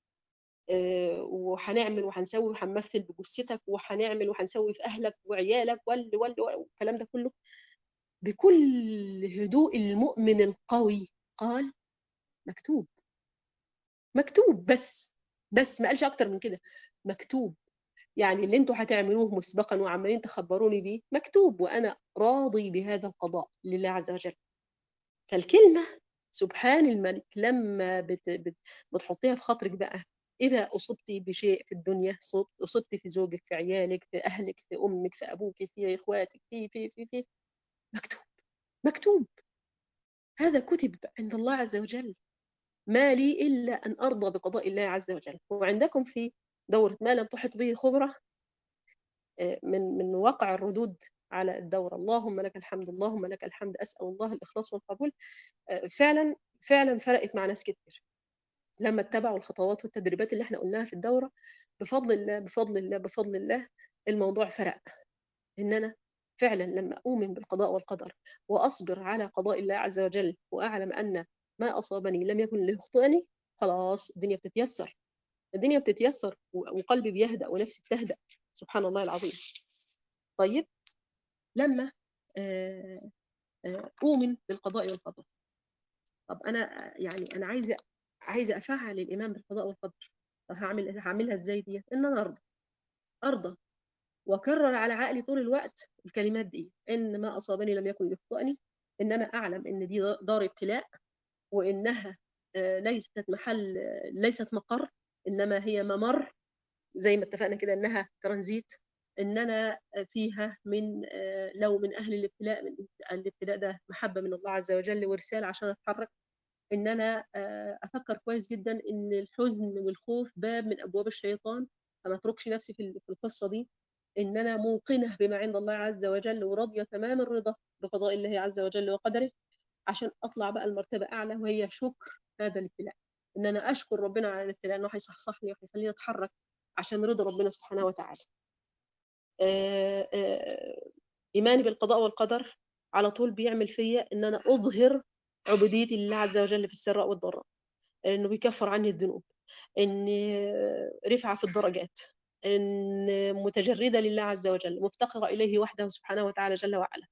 S1: آه، وهنعمل وهنسوي وهنمثل بجثتك وهنعمل وهنسوي في أهلك وعيالك وال وال والكلام ده كله بكل هدوء المؤمن القوي قال مكتوب مكتوب بس بس ما قالش اكتر من كده مكتوب يعني اللي انتوا هتعملوه مسبقا وعمالين تخبروني بيه مكتوب وانا راضي بهذا القضاء لله عز وجل فالكلمه سبحان الملك لما بت بت بتحطيها في خاطرك بقى اذا اصبتي بشيء في الدنيا صب- اصبتي في زوجك في عيالك في اهلك في امك في ابوك في اخواتك في في في في مكتوب مكتوب هذا كتب عند الله عز وجل ما لي إلا أن أرضى بقضاء الله عز وجل وعندكم في دورة ما لم تحط به خبرة آه، من من واقع الردود على الدورة اللهم لك الحمد اللهم لك الحمد أسأل الله الإخلاص والقبول آه، فعلا فعلا فرقت مع ناس كتير لما اتبعوا الخطوات والتدريبات اللي احنا قلناها في الدورة بفضل الله بفضل الله بفضل الله الموضوع فرق إن أنا فعلا لما أؤمن بالقضاء والقدر وأصبر على قضاء الله عز وجل وأعلم أن ما أصابني لم يكن ليخطئني خلاص الدنيا بتتيسر الدنيا بتتيسر و- وقلبي بيهدأ ونفسي بتهدأ سبحان الله العظيم طيب لما آه، آه، أؤمن بالقضاء والقدر طب أنا آه، يعني أنا عايزة عايزة أفعل الإيمان بالقضاء والقدر طب هعمل هعملها إزاي دي إن أنا أرضى أرضى وأكرر على عقلي طول الوقت الكلمات دي إن ما أصابني لم يكن ليخطئني إن أنا أعلم إن دي دار ابتلاء وإنها آه، ليست محل آه، ليست مقر إنما هي ممر زي ما اتفقنا كده إنها ترانزيت إن أنا فيها من آه، لو من أهل الابتلاء من الابتلاء ده محبة من الله عز وجل ورسالة عشان أتحرك إن أنا آه، أفكر كويس جدا إن الحزن والخوف باب من أبواب الشيطان فما أتركش نفسي في في القصة دي إن أنا موقنة بما عند الله عز وجل وراضية تمام الرضا بقضاء الله عز وجل وقدره عشان أطلع بقى المرتبة أعلى وهي شكر هذا الابتلاء إن أنا أشكر ربنا على الابتلاء إنه هيصحصحني وهيخليني أتحرك عشان رضا ربنا سبحانه وتعالى آه، آه، إيماني بالقضاء والقدر على طول بيعمل فيا إن أنا أظهر عبوديتي لله عز وجل في السراء والضراء إنه بيكفر عني الذنوب إن رفعة في الدرجات إن متجردة لله عز وجل مفتقرة إليه وحده سبحانه وتعالى جل وعلا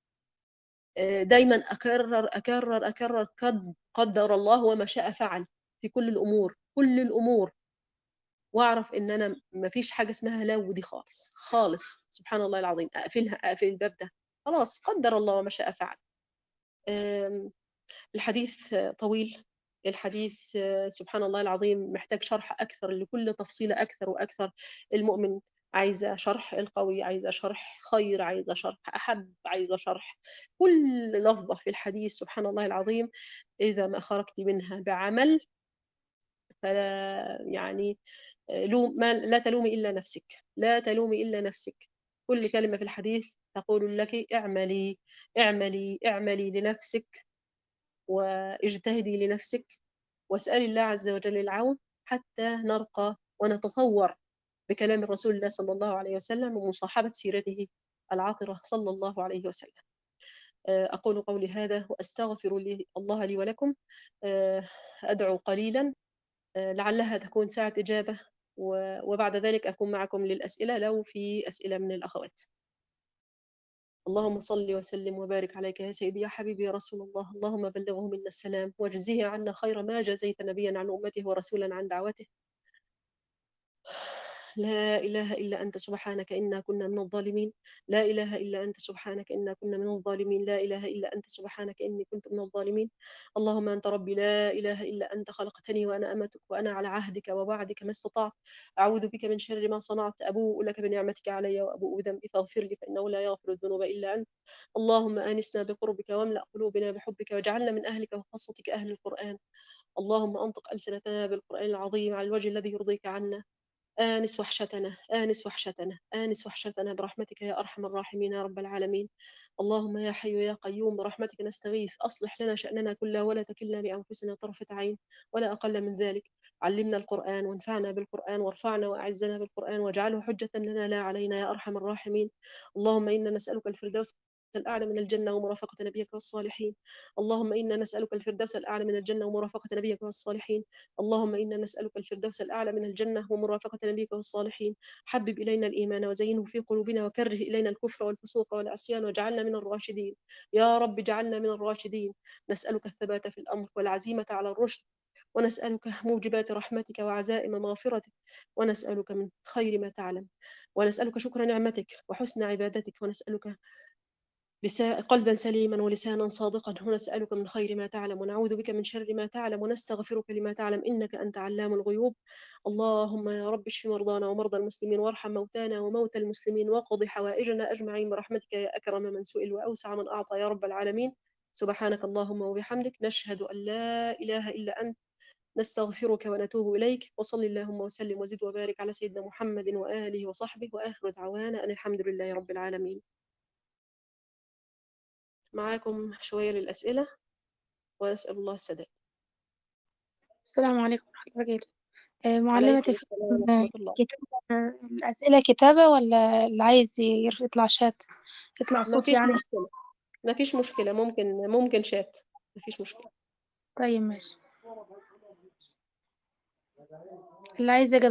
S1: آه، دايما أكرر أكرر أكرر قد قدر الله وما شاء فعل في كل الأمور كل الأمور واعرف ان انا ما فيش حاجه اسمها لو دي خالص خالص سبحان الله العظيم اقفلها اقفل الباب ده خلاص قدر الله وما شاء فعل أم، الحديث آه، طويل الحديث آه، سبحان الله العظيم محتاج شرح اكثر لكل تفصيله اكثر واكثر المؤمن عايزه شرح القوي عايزه شرح خير عايزه شرح احب عايزه شرح كل لفظه في الحديث سبحان الله العظيم اذا ما خرجت منها بعمل فلا يعني لوم ما لا تلومي إلا نفسك لا تلومي إلا نفسك كل كلمة في الحديث تقول لك اعملي اعملي اعملي لنفسك واجتهدي لنفسك واسألي الله عز وجل العون حتى نرقى ونتطور بكلام الرسول الله صلى الله عليه وسلم ومصاحبة سيرته العاطرة صلى الله عليه وسلم آه، أقول قولي هذا وأستغفر لي الله لي ولكم آه، أدعو قليلا آه، لعلها تكون ساعة إجابة و- وبعد ذلك أكون معكم للأسئلة لو في أسئلة من الأخوات اللهم صل وسلم وبارك عليك يا سيدي يا حبيبي يا رسول الله اللهم بلغه منا السلام واجزه عنا خير ما جزيت نبيا عن أمته ورسولا عن دعوته لا إله إلا أنت سبحانك إنا كنا من الظالمين لا إله إلا أنت سبحانك إنا كنا من الظالمين لا إله إلا أنت سبحانك إني كنت من الظالمين اللهم أنت ربي لا إله إلا أنت خلقتني وأنا أمتك وأنا على عهدك ووعدك ما استطعت أعوذ بك من شر ما صنعت أبوء لك بنعمتك علي وأبوء بذنبي فاغفر لي فإنه لا يغفر الذنوب إلا أنت اللهم آنسنا بقربك واملأ قلوبنا بحبك واجعلنا من أهلك وخاصتك أهل القرآن اللهم أنطق ألسنتنا بالقرآن العظيم على الوجه الذي يرضيك عنا آنس وحشتنا آنس وحشتنا آنس وحشتنا برحمتك يا أرحم الراحمين يا رب العالمين اللهم يا حي يا قيوم برحمتك نستغيث أصلح لنا شأننا كله ولا تكلنا لأنفسنا طرفة عين ولا أقل من ذلك علمنا القرآن وانفعنا بالقرآن وارفعنا وأعزنا بالقرآن واجعله حجة لنا لا علينا يا أرحم الراحمين اللهم إنا نسألك الفردوس الأعلى من الجنة ومرافقة نبيك والصالحين اللهم إنا نسألك الفردوس الأعلى من الجنة ومرافقة نبيك والصالحين اللهم إنا نسألك الفردوس الأعلى من الجنة ومرافقة نبيك والصالحين حبب إلينا الإيمان وزينه في قلوبنا وكره إلينا الكفر والفسوق والعصيان واجعلنا من الراشدين يا رب اجعلنا من الراشدين نسألك الثبات في الأمر والعزيمة على الرشد ونسألك موجبات رحمتك وعزائم مغفرتك ونسألك من خير ما تعلم ونسألك شكر نعمتك وحسن عبادتك ونسألك لسا- قلبا سليما ولسانا صادقا ونسألك من خير ما تعلم ونعوذ بك من شر ما تعلم ونستغفرك لما تعلم إنك أنت علام الغيوب اللهم يا رب اشف مرضانا ومرضى المسلمين وارحم موتانا وموتى المسلمين وقض حوائجنا أجمعين برحمتك يا أكرم من سئل وأوسع من أعطى يا رب العالمين سبحانك اللهم وبحمدك نشهد أن لا إله إلا أنت نستغفرك ونتوب إليك وصل اللهم وسلم وزد وبارك على سيدنا محمد وآله وصحبه وآخر دعوانا أن الحمد لله رب العالمين معاكم شوية للأسئلة وأسأل الله السداد
S3: السلام عليكم ورحمة الله وبركاته آه، معلمة
S1: عليكم السلام
S3: الفن
S1: ورحمة الله
S3: كتابة الأسئلة كتابة ولا اللي عايز يرف- يطلع شات يطلع
S1: ما
S3: صوت
S1: فيش
S3: يعني
S1: مشكلة ما فيش مشكلة ممكن ممكن شات ما فيش مشكلة
S3: طيب ماشي اللي عايز يا جماعة